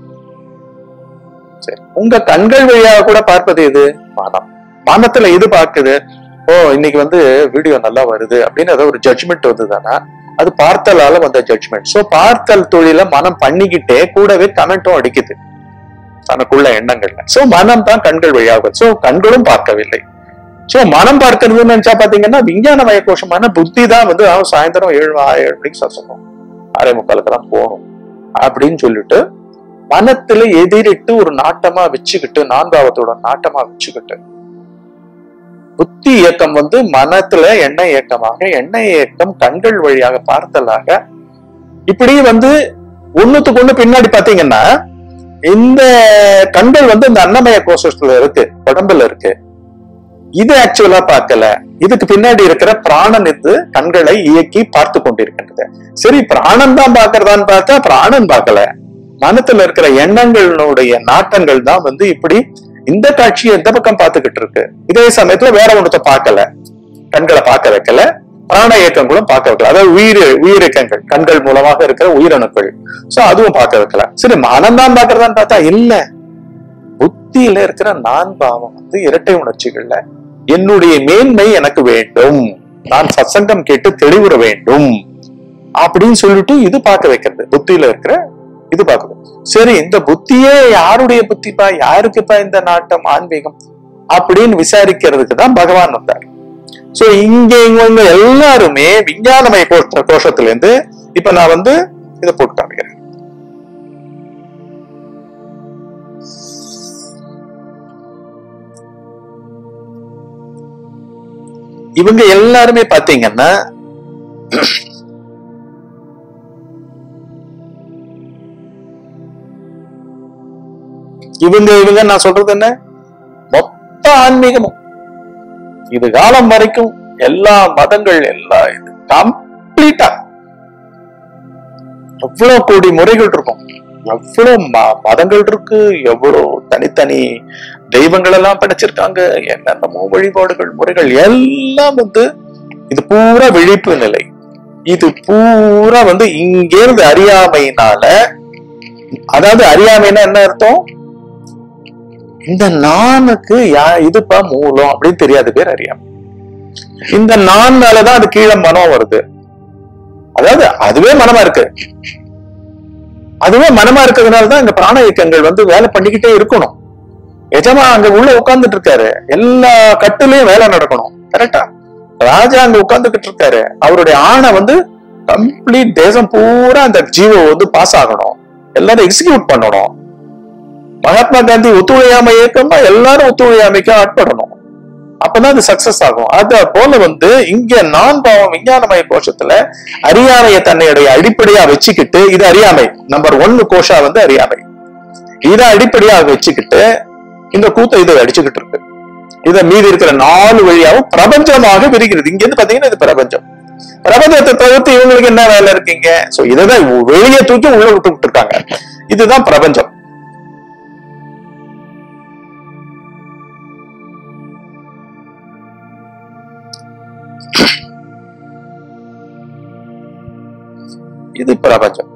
சரி உங்க கண்கள் வழியாக கூட பார்ப்பது எது மனம் மனத்துல இது பார்க்குது ஓ இன்னைக்கு வந்து வீடியோ நல்லா வருது அப்படின்னு ஏதோ ஒரு ஜட்ஜ்மெண்ட் வந்ததுன்னா அது பார்த்தலால வந்த ஜட்ஜ்மெண்ட் சோ பார்த்தல் தொழில மனம் பண்ணிக்கிட்டே கூடவே கமெண்ட்டும் அடிக்குது தனக்குள்ள எண்ணங்கள்ல சோ மனம் தான் கண்கள் வழியாக சோ கண்களும் பார்க்கவில்லை சோ மனம் பார்க்கறதுன்னு நினைச்சா பாத்தீங்கன்னா விஞ்ஞான மயக்கோஷமான புத்தி தான் வந்து "ஆ, சாயந்தரம் ஏழு ஆ, ஏழு மணிக்கு சசனம் ஆறே முக்காலுக்கு தான் போகணும் அப்படின்னு சொல்லிட்டு மனத்துல எதிரிட்டு ஒரு நாட்டமா வச்சுக்கிட்டு நான்காவத்தோட நாட்டமா வச்சுக்கிட்டு புத்தி இயக்கம் வந்து மனத்துல எண்ணெய் இயக்கமாக எண்ணெய் இயக்கம் கண்கள் வழியாக பார்த்தலாக இப்படி வந்து ஒண்ணுத்துக்கு ஒண்ணு பின்னாடி பாத்தீங்கன்னா இந்த கண்கள் வந்து இந்த அன்னமய கோஷத்துல இருக்கு உடம்புல இருக்கு இது ஆக்சுவலா பார்க்கல இதுக்கு பின்னாடி இருக்கிற பிராணன் இது கண்களை இயக்கி பார்த்து கொண்டிருக்கின்றது சரி பிராணன் தான் பார்க்கறதான்னு பார்த்தா பிராணன் பார்க்கல மனத்துல இருக்கிற எண்ணங்களுடைய நாட்டங்கள் தான் வந்து இப்படி இந்த காட்சியை எந்த பக்கம் பார்த்துக்கிட்டு இருக்கு இதே சமயத்துல வேற ஒன்றத்தை பார்க்கல கண்களை பார்க்க வைக்கல பிராண இயக்கங்களும் பார்க்க வைக்கல அதாவது உயிர் உயிரியக்கங்கள் கண்கள் மூலமாக இருக்கிற உயிரணுக்கள் சோ அதுவும் பார்க்க வைக்கல சரி மனம் தான் பார்க்கறதான்னு பார்த்தா இல்ல புத்தியில இருக்கிற நான் பாவம் வந்து இரட்டை உணர்ச்சிகள்ல என்னுடைய மேன்மை எனக்கு வேண்டும் நான் சத்சங்கம் கேட்டு தெளிவுற வேண்டும் அப்படின்னு சொல்லிட்டு இது பார்க்க வைக்கிறது புத்தியில இருக்கிற இது பார்க்குது சரி இந்த புத்தியே யாருடைய புத்திப்பா யாருக்குப்பா இந்த நாட்டம் ஆன்மீகம் அப்படின்னு விசாரிக்கிறதுக்கு தான் பகவான் வந்தார் சோ இங்க இவங்க எல்லாருமே விஞ்ஞானமய கோஷ கோஷத்துல இருந்து இப்ப நான் வந்து இதை போட்டு காமிக்கிறேன் இவங்க எல்லாருமே பாத்தீங்கன்னா இவங்க இவங்க நான் சொல்றது என்ன மொத்த ஆன்மீகமும் இது காலம் வரைக்கும் எல்லா மதங்கள் எல்லா இது கம்ப்ளீட்டா எவ்வளவு கோடி முறைகள் இருக்கும் எவ்வளவு ம- மதங்கள் இருக்கு எவ்வளவு தனித்தனி தெய்வங்கள் எல்லாம் படைச்சிருக்காங்க என்னென்னமோ வழிபாடுகள் முறைகள் எல்லாம் வந்து இது பூரா விழிப்பு நிலை இது பூரா வந்து இங்கேருந்து அறியாமையினால அதாவது அறியாமைன்னா என்ன அர்த்தம் இந்த நானுக்கு யா இதுப்பா மூலம் அப்படின்னு தெரியாது பேர் அறியாமை இந்த நான்னாலதான் அது கீழே மனம் வருது அதாவது அதுவே மனமா இருக்கு அதுவே மனமா இருக்கிறதுனால தான் இந்த பிராண இயக்கங்கள் வந்து வேலை பண்ணிக்கிட்டே இருக்கணும் எஜமா அங்க உள்ள உட்கார்ந்துட்டு இருக்காரு எல்லா கட்டுலயும் வேலை நடக்கணும் கரெக்டா ராஜா அங்க உட்கார்ந்துகிட்டு இருக்காரு அவருடைய ஆணை வந்து கம்ப்ளீட் தேசம் பூரா அந்த ஜீவோ வந்து பாஸ் ஆகணும் எல்லாரும் எக்ஸிக்யூட் பண்ணணும் மகாத்மா காந்தி ஒத்துழையாமை இயக்கம்னா எல்லாரும் ஒத்துழையாமைக்கு ஆட்படணும் அப்பதான் அது சக்சஸ் ஆகும் அத போல வந்து இங்க நான் பாவம் விஞ்ஞானமய கோஷத்துல அறியாமைய தன்னையுடைய அடிப்படையா வச்சுக்கிட்டு இது அறியாமை நம்பர் ஒன்னு கோஷா வந்து அறியாமை இதை அடிப்படையாக வச்சுக்கிட்டு இந்த கூத்தை இதை அடிச்சுக்கிட்டு இருக்கு இத மீதி இருக்கிற நாலு வழியாவும் பிரபஞ்சமாக விரிகிறது இங்க இருந்து பாத்தீங்கன்னா இது பிரபஞ்சம் பிரபஞ்சத்தை தவிர்த்து இவங்களுக்கு என்ன வேலை இருக்கீங்க சோ இததான் வெளியே தூக்கி உள்ள விட்டு இருக்காங்க இதுதான் பிரபஞ்சம் இது பிரபஞ்சம்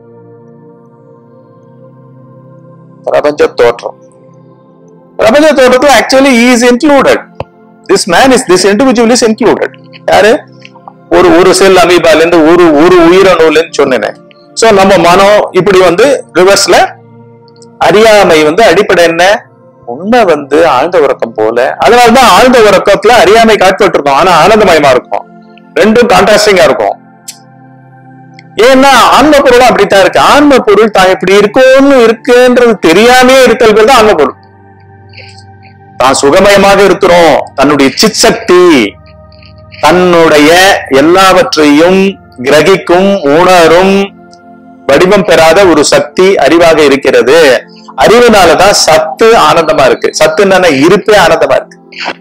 பிரபஞ்ச தோற்றம் பிரபஞ்ச தோற்றத்துல actually is included this man is this individual is included யாரு ஒரு ஒரு செல் அமீபால இருந்து ஒரு ஒரு உயிரணுல இருந்து சொன்னேன் சோ நம்ம மனம் இப்படி வந்து ரிவர்ஸ்ல அறியாமை வந்து அடிப்படை என்ன உண்மை வந்து ஆழ்ந்த உறக்கம் போல அதனாலதான் ஆழ்ந்த உறக்கத்துல அறியாமை காட்பட்டு இருக்கும் ஆனா ஆனந்தமயமா இருக்கும் ரெண்டும் கான்ட்ராஸ்டிங்கா இருக்கும் ஏன்னா ஆன்ம பொருளும் அப்படித்தான் இருக்கு ஆன்ம பொருள் தான் இப்படி இருக்கும்னு இருக்குன்றது தெரியாமே இருக்கல் பேர் தான் ஆன்ம பொருள் தான் சுகமயமாக இருக்கிறோம் தன்னுடைய சித் சக்தி தன்னுடைய எல்லாவற்றையும் கிரகிக்கும் உணரும் வடிவம் பெறாத ஒரு சக்தி அறிவாக இருக்கிறது அறிவுனாலதான் சத்து ஆனந்தமா இருக்கு சத்து என்னன்னா இருப்பே ஆனந்தமா இருக்கு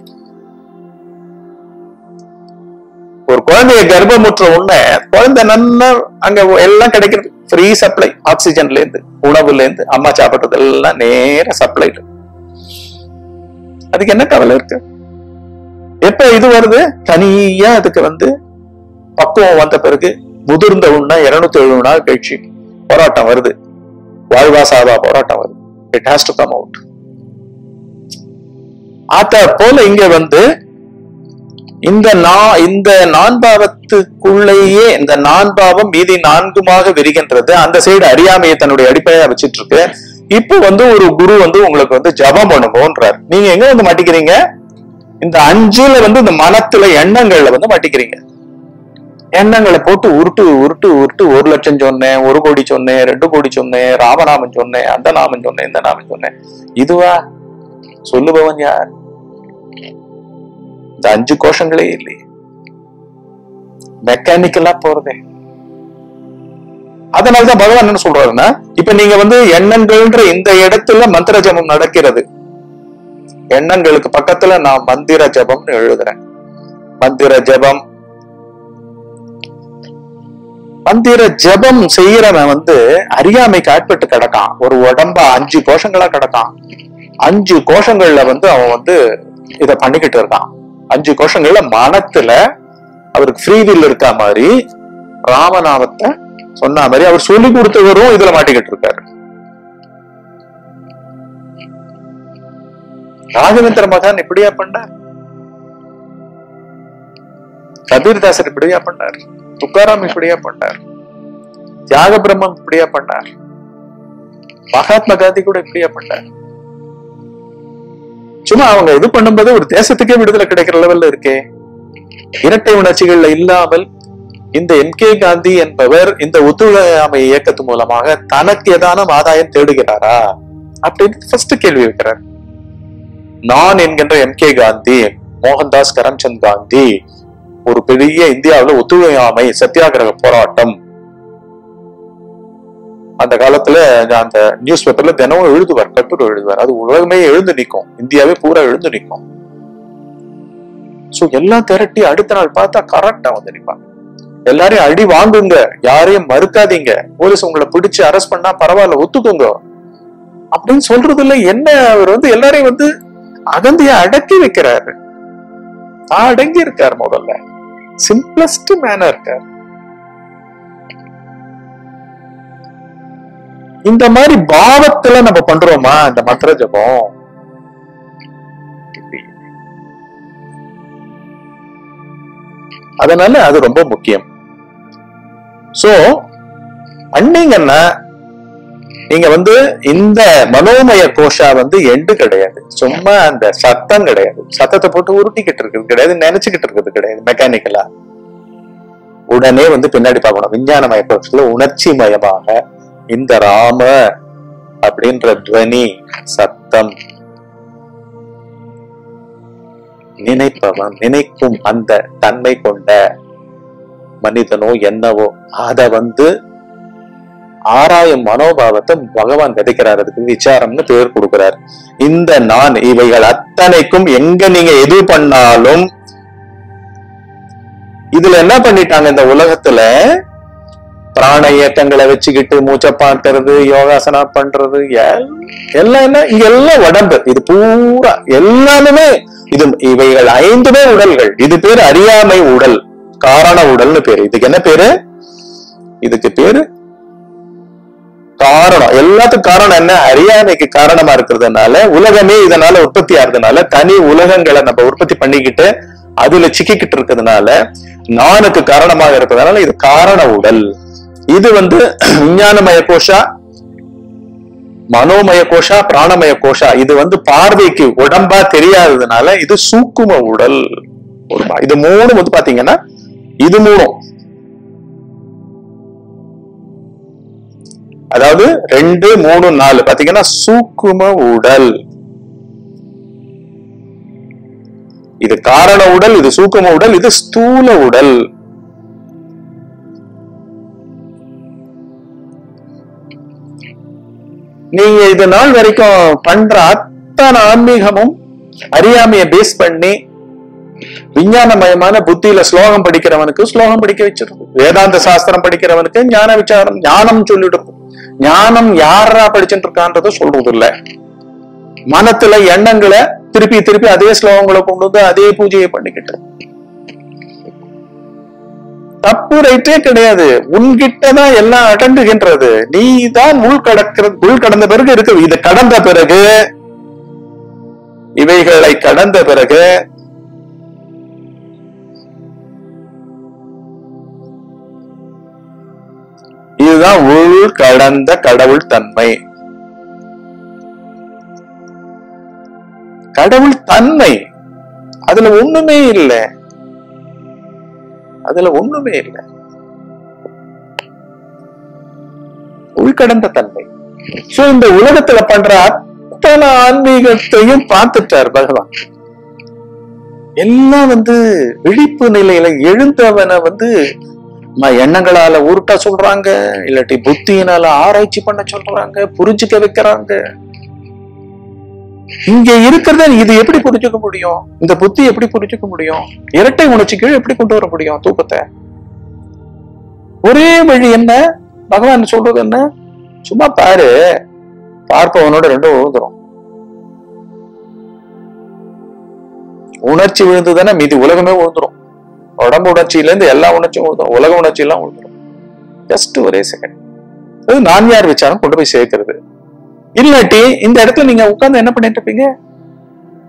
ஒரு குழந்தைய கர்ப்பமுற்ற உடனே குழந்தை நல்லா அங்க எல்லாம் கிடைக்கிறது ஃப்ரீ சப்ளை ஆக்சிஜன்ல இருந்து உணவுல இருந்து அம்மா சாப்பிட்டது எல்லாம் நேர சப்ளை அதுக்கு என்ன கவலை இருக்கு எப்ப இது வருது தனியா அதுக்கு வந்து பக்குவம் வந்த பிறகு முதிர்ந்த உண்ணா இருநூத்தி எழுபது நாள் கழிச்சு போராட்டம் வருது வாழ்வா சாவா போராட்டம் வருது it has to come out அத போல இங்க வந்து இந்த நா இந்த நான்பாவத்துக்குள்ளேயே இந்த நான்பாவம் மீதி நான்குமாக விரிகின்றது அந்த சைடு அறியாமையை தன்னுடைய அடிப்படையா வச்சிட்டு இருக்கு இப்போ வந்து ஒரு குரு வந்து உங்களுக்கு வந்து ஜபம் பண்ணுங்கன்றார் நீங்க எங்க வந்து மாட்டிக்கிறீங்க இந்த அஞ்சுல வந்து இந்த மனத்துல எண்ணங்கள்ல வந்து மாட்டிக்கிறீங்க எண்ணங்களை போட்டு உருட்டு உருட்டு உருட்டு ஒரு லட்சம் சொன்னேன் ஒரு கோடி சொன்னேன் ரெண்டு கோடி சொன்னேன் ராமநாமம் சொன்னேன் அந்த நாமம் சொன்னேன் இந்த நாமம் சொன்னேன் இதுவா சொல்லுபவன் யார் இந்த அஞ்சு கோஷங்களே இல்லையே மெக்கானிக்கலா போறதே அதனாலதான் பகவான் என்ன சொல்றாருன்னா இப்ப நீங்க வந்து எண்ணங்கள்ன்ற இந்த இடத்துல மந்திர ஜபம் நடக்கிறது எண்ணங்களுக்கு பக்கத்துல நான் மந்திர ஜபம்னு எழுதுறேன் மந்திர ஜபம் மந்திர ஜபம் செய்யறவன் வந்து அறியாமைக்கு ஆட்பட்டு கிடக்கான் ஒரு உடம்ப அஞ்சு கோஷங்களா கிடக்கான் அஞ்சு கோஷங்கள்ல வந்து அவன் வந்து இத பண்ணிக்கிட்டு இருக்கான் அஞ்சு கோஷங்கள்ல மனத்துல அவருக்கு ஃப்ரீவில் இருக்கா மாதிரி ராமநாமத்தை சொன்ன மாதிரி அவர் சொல்லி கொடுத்தவரும் இதுல மாட்டிக்கிட்டு இருக்காரு ராகவேந்திர மகான் இப்படியா பண்ணார் கபீர்தாசர் இப்படியா பண்ணார் துக்காராம் இப்படியா பண்ணார் தியாக பிரம்மம் இப்படியா பண்ணார் மகாத்மா காந்தி கூட இப்படியா பண்ணார் சும்மா அவங்க இது பண்ணும்போது ஒரு தேசத்துக்கே விடுதலை கிடைக்கிற லெவல்ல இருக்கே இரட்டை உணர்ச்சிகள்ல இல்லாமல் இந்த எம் கே காந்தி என்பவர் இந்த ஒத்துழையாமை இயக்கத்து மூலமாக தனக்கு ஏதான ஆதாயம் தேடுகிறாரா அப்படின்னு ஃபர்ஸ்ட் கேள்வி வைக்கிறார் நான் என்கின்ற எம் கே காந்தி மோகன்தாஸ் கரம்சந்த் காந்தி ஒரு பெரிய இந்தியாவுல ஒத்துழையாமை சத்தியாகிரக போராட்டம் அந்த காலத்துல அந்த நியூஸ் பேப்பர்ல தினமும் எழுதுவார் கட்டுரை எழுதுவார் அது உலகமே எழுந்து நிற்கும் இந்தியாவே பூரா எழுந்து நிற்கும் சோ எல்லாம் திரட்டி அடுத்த நாள் பார்த்தா கரெக்டா வந்து நிப்பாங்க எல்லாரையும் அடி வாங்குங்க யாரையும் மறுக்காதீங்க போலீஸ் உங்களை பிடிச்சு அரெஸ்ட் பண்ணா பரவாயில்ல ஒத்துக்குங்க அப்படின்னு சொல்றதுல என்ன அவர் வந்து எல்லாரையும் வந்து அகந்திய அடக்கி வைக்கிறாரு தான் அடங்கி இருக்கார் முதல்ல சிம்பிளஸ்ட் மேனா இருக்கார் இந்த மாதிரி பாவத்துல நம்ம பண்றோமா இந்த மந்திர ஜபம் இப்படி. அதனால அது ரொம்ப முக்கியம் சோ பண்ணீங்கன்னா நீங்க வந்து இந்த மனோமய கோஷா வந்து எண்டு கிடையாது சும்மா அந்த சத்தம் கிடையாது சத்தத்தை போட்டு உருட்டிக்கிட்டு இருக்கிறது கிடையாது நினைச்சுக்கிட்டு இருக்கிறது கிடையாது மெக்கானிக்கலா உடனே வந்து பின்னாடி பார்க்கணும் விஞ்ஞானமய கோஷத்துல உணர்ச்சி மயமாக இந்த ராம அப்படின்ற துவனி சத்தம் நினைப்பவன் நினைக்கும் அந்த தன்மை கொண்ட மனிதனோ என்னவோ அத வந்து ஆராயும் மனோபாவத்தை பகவான் விதைக்கிறார் அதுக்கு விசாரம்னு பேர் கொடுக்கிறார் இந்த நான் இவைகள் அத்தனைக்கும் எங்க நீங்க எது பண்ணாலும் இதுல என்ன பண்ணிட்டாங்க இந்த உலகத்துல பிராண இயக்கங்களை வச்சுக்கிட்டு மூச்சை பார்க்கறது யோகாசனா பண்றது எல்- எல்லாம் என்ன இங்க எல்லாம் உடம்பு இது பூரா எல்லாமே இது இவைகள் ஐந்துமே உடல்கள் இது பேரு அறியாமை உடல் காரண உடல்னு பேரு இதுக்கு என்ன பேரு இதுக்கு பேரு காரணம் எல்லாத்துக்கும் காரணம் என்ன அறியாமைக்கு காரணமா இருக்கிறதுனால உலகமே இதனால உற்பத்தி ஆகுறதுனால தனி உலகங்களை நம்ம உற்பத்தி பண்ணிக்கிட்டு அதுல சிக்கிக்கிட்டு இருக்கிறதுனால நானுக்கு காரணமாக இருப்பதனால இது காரண உடல் இது வந்து விஞ்ஞானமய கோஷா மனோமய கோஷா பிராணமய கோஷா இது வந்து பார்வைக்கு உடம்பா தெரியாததுனால இது சூக்கும உடல் ஒரு பா- இது மூணு வந்து பாத்தீங்கன்னா இது மூணும் அதாவது ரெண்டு மூணு நாலு பாத்தீங்கன்னா சூக்கும உடல் இது காரண உடல் இது சூக்கும உடல் இது ஸ்தூல உடல் நீங்க இது நாள் வரைக்கும் பண்ற அத்தனை ஆன்மீகமும் அறியாமைய பேஸ் பண்ணி விஞ்ஞானமயமான புத்தியில ஸ்லோகம் படிக்கிறவனுக்கு ஸ்லோகம் படிக்க வச்சிருது வேதாந்த சாஸ்திரம் படிக்கிறவனுக்கு ஞான விசாரம் ஞானம் சொல்லிடுறது ஞானம் யாரா படிச்சுட்டு இருக்கான்றத சொல்றது இல்ல மனத்துல எண்ணங்களை திருப்பி திருப்பி அதே ஸ்லோகங்களை கொண்டு வந்து அதே பூஜையை பண்ணிக்கிட்டு தப்பு ரைட்டே கிடையாது உன்கிட்டதான் எல்லாம் அடங்குகின்றது நீ தான் உள் கடக்கிறது உள் கடந்த பிறகு இருக்கு இது கடந்த பிறகு இவைகளை கடந்த பிறகு இதுதான் உள் கடந்த கடவுள் தன்மை கடவுள் தன்மை அதுல ஒண்ணுமே இல்லை அதுல ஒண்ணுமே இல்லை உள்கடந்த தன்மை சோ இந்த உலகத்துல பண்ற அத்தனை ஆன்மீகத்தையும் பார்த்துட்டார் பகவான் எல்லாம் வந்து விழிப்பு நிலையில எழுந்தவனை வந்து ம- எண்ணங்களால உருட்ட சொல்றாங்க இல்லாட்டி புத்தியினால ஆராய்ச்சி பண்ண சொல்றாங்க புரிஞ்சுக்க வைக்கிறாங்க இங்க இருக்கிறத இது எப்படி புரிஞ்சுக்க முடியும் இந்த புத்தி எப்படி புரிஞ்சுக்க முடியும் இரட்டை உணர்ச்சி கீழ் எப்படி கொண்டு வர முடியும் தூக்கத்தை ஒரே வழி என்ன பகவான் சொல்றது என்ன சும்மா பாரு பார்ப்பவனோட ரெண்டும் விழுந்துரும் உணர்ச்சி விழுந்துதானே மீதி உலகமே விழுந்துரும் உடம்பு உணர்ச்சியில இருந்து எல்லா உணர்ச்சியும் விழுந்துரும் உலக உணர்ச்சி எல்லாம் விழுந்துரும் ஜஸ்ட் ஒரே செகண்ட் அது நான் யார் விசாரம் கொண்டு போய் சேர்க்கிறது இல்லாட்டி இந்த இடத்துல நீங்க உட்கார்ந்து என்ன பண்ணிட்டு இருப்பீங்க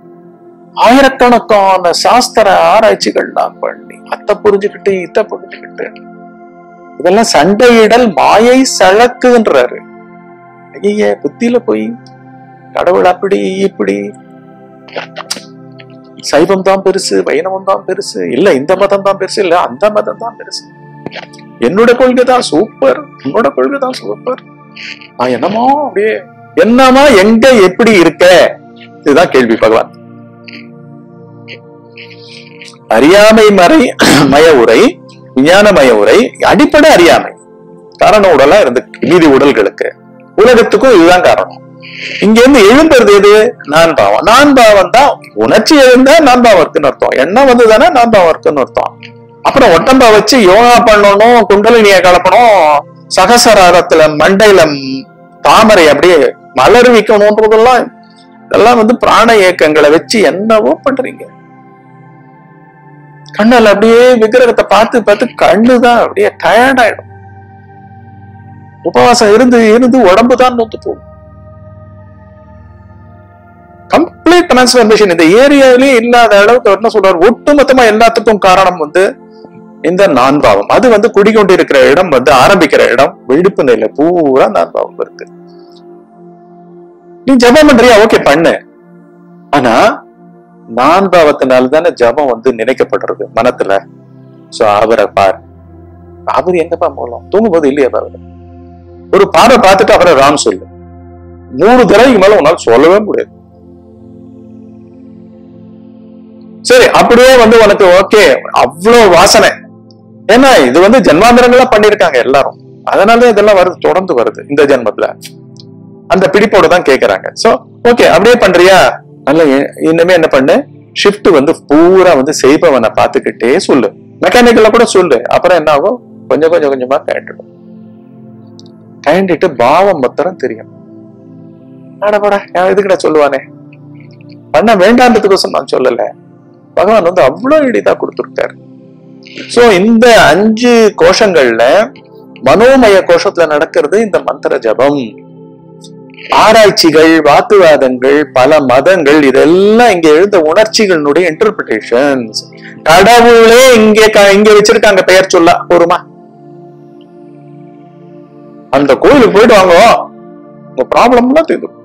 ஆயிரக்கணக்கான சாஸ்திர ஆராய்ச்சிகள் நான் பண்ணி அத்தை புரிஞ்சுக்கிட்டு இத்த புரிஞ்சுக்கிட்டு இதெல்லாம் சண்டையிடல் மாயை சழக்குன்றாரு ஐய புத்தியில போய் கடவுள் அப்படி இப்படி சைவம் தான் பெருசு வைணவம் தான் பெருசு இல்ல இந்த மதம் தான் பெருசு இல்ல அந்த மதம் தான் பெருசு என்னோட கொள்கை தான் சூப்பர் உன்னோட கொள்கை தான் சூப்பர் நான் என்னமோ அப்படியே என்னமா எங்க எப்படி இருக்க இதுதான் கேள்வி பகவான் அறியாமை மறை மய உரை விஞ்ஞானமய உரை அடிப்படை அறியாமை காரண உடலா இருந்து மீதி உடல்களுக்கு உலகத்துக்கும் இதுதான் காரணம் இங்க இருந்து எழும்புறது எது நான் பாவம் நான் பாவம் தான் உணர்ச்சி எழுந்தா நான் பாவம் இருக்குன்னு அர்த்தம் எண்ணம் வந்ததுதானே நான் பாவம் இருக்குன்னு அர்த்தம் அப்புறம் ஒட்டம்பா வச்சு யோகா பண்ணணும் குண்டலினிய கலப்பணும் சகசராரத்துல மண்டையில ம், தாமரை அப்படியே மலர் வைக்கணும்ன்றதெல்லாம் இதெல்லாம் வந்து பிராண இயக்கங்களை வச்சு என்னவோ பண்றீங்க கண்ணால அப்படியே விக்கிரகத்தை பார்த்து பார்த்து கண்ணு தான் அப்படியே டயர்ட் ஆயிடும் உபவாசம் இருந்து இருந்து உடம்பு தான் நொந்து போகும் கம்ப்ளீட் டிரான்ஸ்ஃபர்மேஷன் இந்த ஏரியாவிலே இல்லாத அளவுக்கு அவர் என்ன சொல்றாரு ஒட்டுமொத்தமா எல்லாத்துக்கும் காரணம் வந்து இந்த நான்பாவம் அது வந்து குடிக்கொண்டிருக்கிற இடம் வந்து ஆரம்பிக்கிற இடம் விழிப்பு நிலை பூரா நான்பாவம் இருக்கு நீ ஜபம் பண்றியா ஓகே பண்ணு ஆனா நான்பாவத்தினால தானே ஜபம் வந்து நினைக்கப்படுறது மனத்துல சோ அவரை பார் அவர் எங்கப்பா மூலம் தூங்கும்போது இல்லையா அவர் ஒரு பார்வை பார்த்துட்டு அவரை ராம் சொல்லு மூணு தடவைக்கு மேல உன்னால சொல்லவே முடியாது சரி அப்படியே வந்து உனக்கு ஓகே அவ்வளவு வாசனை ஏன்னா இது வந்து ஜென்மாந்திரங்களா பண்ணிருக்காங்க எல்லாரும் அதனால இதெல்லாம் வருது தொடர்ந்து வருது இந்த ஜென்மத்துல அந்த பிடிப்போட தான் கேக்குறாங்க சோ ஓகே அப்படியே பண்றியா நல்ல இ- இனிமே என்ன பண்ணு ஷிஃப்ட் வந்து பூரா வந்து செய்பவனை பார்த்துக்கிட்டே சொல்லு மெக்கானிக்கல்ல கூட சொல்லு அப்புறம் என்ன ஆகும் கொஞ்சம் கொஞ்சம் கொஞ்சமா கேட்டுடும் கயண்டிட்டு பாவம் மாத்திரம் தெரியும் ஆடப்படா இதுக்கிட்ட சொல்லுவானே பண்ண வேண்டான்றதுக்கோசம் நான் சொல்லல பகவான் வந்து அவ்வளவு எளிதா கொடுத்துருக்காரு சோ இந்த அஞ்சு கோஷங்கள்ல மனோமய கோஷத்துல நடக்கிறது இந்த மந்திர ஜபம் ஆராய்ச்சிகள் வாக்குவாதங்கள் பல மதங்கள் இதெல்லாம் இங்க எழுந்த உணர்ச்சிகளினுடைய இன்டர்பிரிட்டேஷன்ஸ் கடவுளே இங்க க- இங்க வச்சிருக்காங்க பெயர் சொல்ல போருமா அந்த கோயிலுக்கு போயிட்டு வாங்க உங்க ப்ராப்ளம்லாம் தீர்ந்து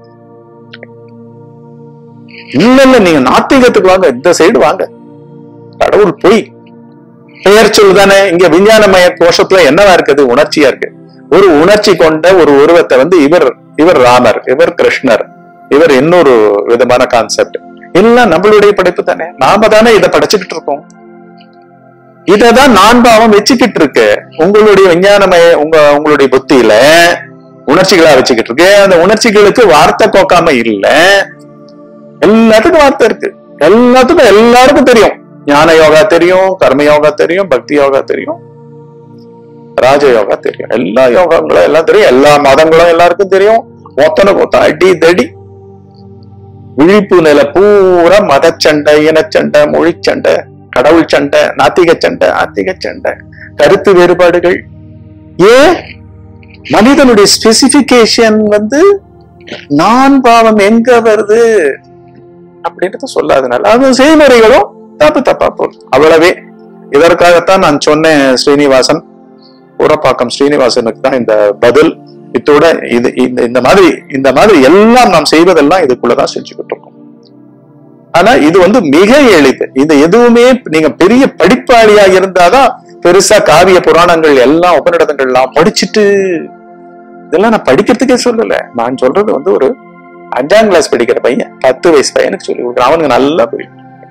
இல்ல இல்ல நீங்க நாத்திகத்துக்கு வாங்க இந்த சைடு வாங்க கடவுள் போய் பெயர் சொல் தானே இங்க விஞ்ஞானமய கோஷத்துல என்னவா இருக்குது உணர்ச்சியா இருக்கு ஒரு உணர்ச்சி கொண்ட ஒரு உருவத்தை வந்து இவர் இவர் ராமர் இவர் கிருஷ்ணர் இவர் இன்னொரு விதமான கான்செப்ட் எல்லாம் நம்மளுடைய படைப்பு தானே நாம தானே இதை படைச்சுக்கிட்டு இருக்கோம் இததான் நான்பாவம் வச்சுக்கிட்டு இருக்கு உங்களுடைய விஞ்ஞானமய உங்க உங்களுடைய புத்தியில உணர்ச்சிகளா வச்சுக்கிட்டு இருக்கு அந்த உணர்ச்சிகளுக்கு வார்த்தை கோக்காம இல்ல எல்லாத்துக்கும் வார்த்தை இருக்கு எல்லாத்துக்கும் எல்லாருக்கும் தெரியும் ஞான யோகா தெரியும் கர்ம யோகா தெரியும் பக்தி யோகா தெரியும் ராஜ யோகா தெரியும் எல்லா யோகாங்களும் எல்லாம் தெரியும் எல்லா மதங்களும் எல்லாருக்கும் தெரியும் ஒத்தனை கொத்த அடி தடி விழிப்பு நிலை பூரா மதச்சண்டை இனச்சண்டை மொழிச்சண்டை கடவுள் சண்டை நாத்திக சண்டை ஆத்திக சண்டை கருத்து வேறுபாடுகள் ஏன் மனிதனுடைய ஸ்பெசிபிகேஷன் வந்து நான் பாவம் எங்க வருது அப்படின்றத சொல்லாதனால அது செய்முறைகளும் தப்பு தப்பா போகுது அவ்வளவே இதற்காகத்தான் நான் சொன்னேன் ஸ்ரீனிவாசன் புறப்பாக்கம் ஸ்ரீனிவாசனுக்கு தான் இந்த பதில் இத்தோட இது இந்த இந்த மாதிரி இந்த மாதிரி எல்லாம் நாம் செய்வதெல்லாம் இதுக்குள்ளதான் செஞ்சுக்கிட்டு இருக்கோம் ஆனா இது வந்து மிக எளிது இது எதுவுமே நீங்க பெரிய படிப்பாளியா இருந்தாதான் பெருசா காவிய புராணங்கள் எல்லாம் உபநிடதங்கள் எல்லாம் படிச்சுட்டு இதெல்லாம் நான் படிக்கிறதுக்கே சொல்லல நான் சொல்றது வந்து ஒரு அஞ்சாம் கிளாஸ் படிக்கிற பையன் பத்து வயசு பையனுக்கு சொல்லி கொடுக்குறேன் அவனுக்கு நல்லா புரியும்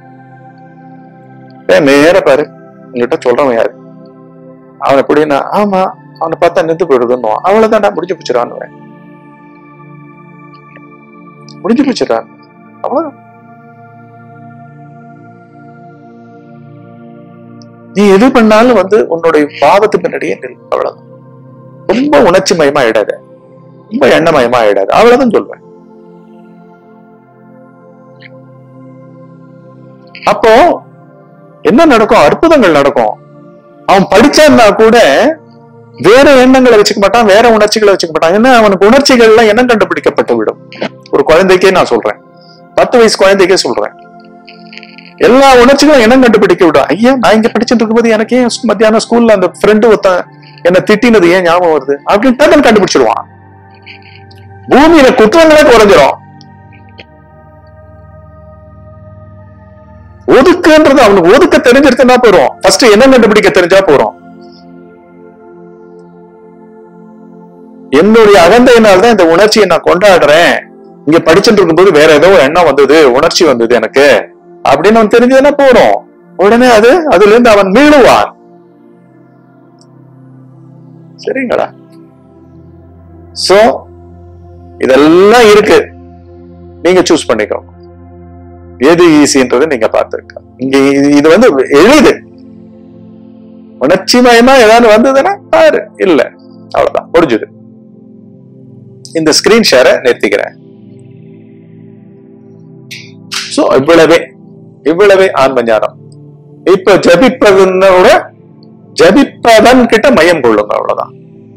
ஏன் நேர பாரு உங்ககிட்ட சொல்றவன் யாரு அவன் எப்படின்னா ஆமா அவனை பார்த்தா நின்று போயிடுதுன்னு அவ்வளவுதான்டா முடிஞ்சு போச்சுடான்னு முடிஞ்சு போச்சுடான் அவ்வளவுதான் நீ எது பண்ணாலும் வந்து உன்னுடைய பாவத்து பின்னாடியே நில் அவ்வளவுதான் ரொம்ப உணர்ச்சி மயமா ஆயிடாத ரொம்ப எண்ணமயமா ஆயிடாது அவ்வளவுதான் சொல்வேன் அப்போ என்ன நடக்கும் அற்புதங்கள் நடக்கும் அவன் படிச்சான்னா கூட வேற எண்ணங்களை வச்சுக்க மாட்டான் வேற உணர்ச்சிகளை வச்சுக்க மாட்டான் ஏன்னா அவனுக்கு உணர்ச்சிகள்லாம் எண்ணம் கண்டுபிடிக்கப்பட்டு விடும் ஒரு குழந்தைக்கே நான் சொல்றேன் பத்து வயசு குழந்தைக்கே சொல்றேன் எல்லா உணர்ச்சிகளும் இனம் கண்டுபிடிக்க விடும் ஐயா நான் இங்க படிச்சுட்டு இருக்கும்போது எனக்கு ஏன் மத்தியானம் ஸ்கூல்ல அந்த ஃப்ரெண்டு ஒருத்தன் என்ன திட்டினது ஏன் ஞாபகம் வருது அப்படின்னு டக்குன்னு கண்டுபிடிச்சிருவான் பூமியில குற்றங்களே குறைஞ்சிரும் ஒதுக்குன்றது அவனுக்கு ஒதுக்க தெரிஞ்சிருச்சுன்னா போறோம் ஃபர்ஸ்ட் என்ன கண்டுபிடிக்க தெரிஞ்சா போறோம் என்னுடைய அகந்தையினால தான் இந்த உணர்ச்சியை நான் கொண்டாடுறேன் இங்க படிச்சுட்டு இருக்கும்போது வேற ஏதோ எண்ணம் வந்தது உணர்ச்சி வந்தது எனக்கு அப்படின்னு அவன் தெரிஞ்சதுன்னா போறோம் உடனே அது அதுல இருந்து அவன் மீளுவான் சரிங்களா சோ இதெல்லாம் இருக்கு நீங்க சூஸ் பண்ணிக்கோங்க எது ஈஸின்றது நீங்க பார்த்துருக்க இங்க இது- இது வந்து எளிது உணர்ச்சி மயமா ஏதாவது வந்ததுன்னா பாரு இல்ல அவ்வளவுதான் முடிஞ்சது இந்த ஸ்கிரீன் ஷேரை நிறுத்திக்கிறேன் சோ இவ்வளவே இவ்வளவே ஆன்ம ஞானம் இப்ப ஜபிப்பதுன்னோட ஜபிப்பதன் கிட்ட மையம் கொள்ளுங்க அவ்வளவுதான்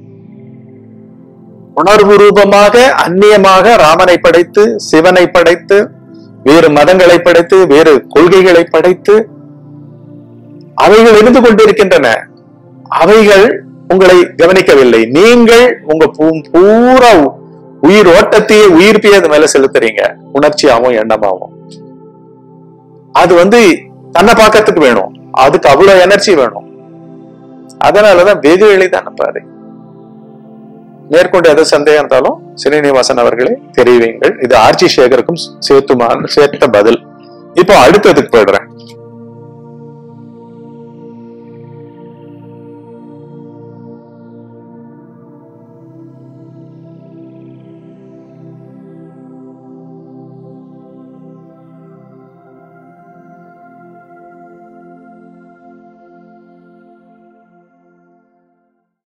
உணர்வு ரூபமாக அந்நியமாக ராமனை படைத்து சிவனை படைத்து வேறு மதங்களை படைத்து வேறு கொள்கைகளை படைத்து அவைகள் இருந்து கொண்டிருக்கின்றன அவைகள் உங்களை கவனிக்கவில்லை நீங்கள் உங்க பூ- பூரா உயிர் ஓட்டத்தையே உயிர்ப்பையே அது மேல செலுத்துறீங்க உணர்ச்சியாவும் எண்ணமாவும் அது வந்து தன்னை பார்க்கறதுக்கு வேணும் அதுக்கு அவ்வளவு எனர்ஜி வேணும் அதனாலதான் வெகு எளிதான பாதை மேற்கொண்டு எது சந்தேகம் இருந்தாலும் ஸ்ரீனிவாசன் அவர்களே தெரிவிங்கள் இது ஆர்ஜி சேகருக்கும் சேர்த்துமான சேர்த்த பதில் இப்போ அடுத்ததுக்கு போயிடுறேன்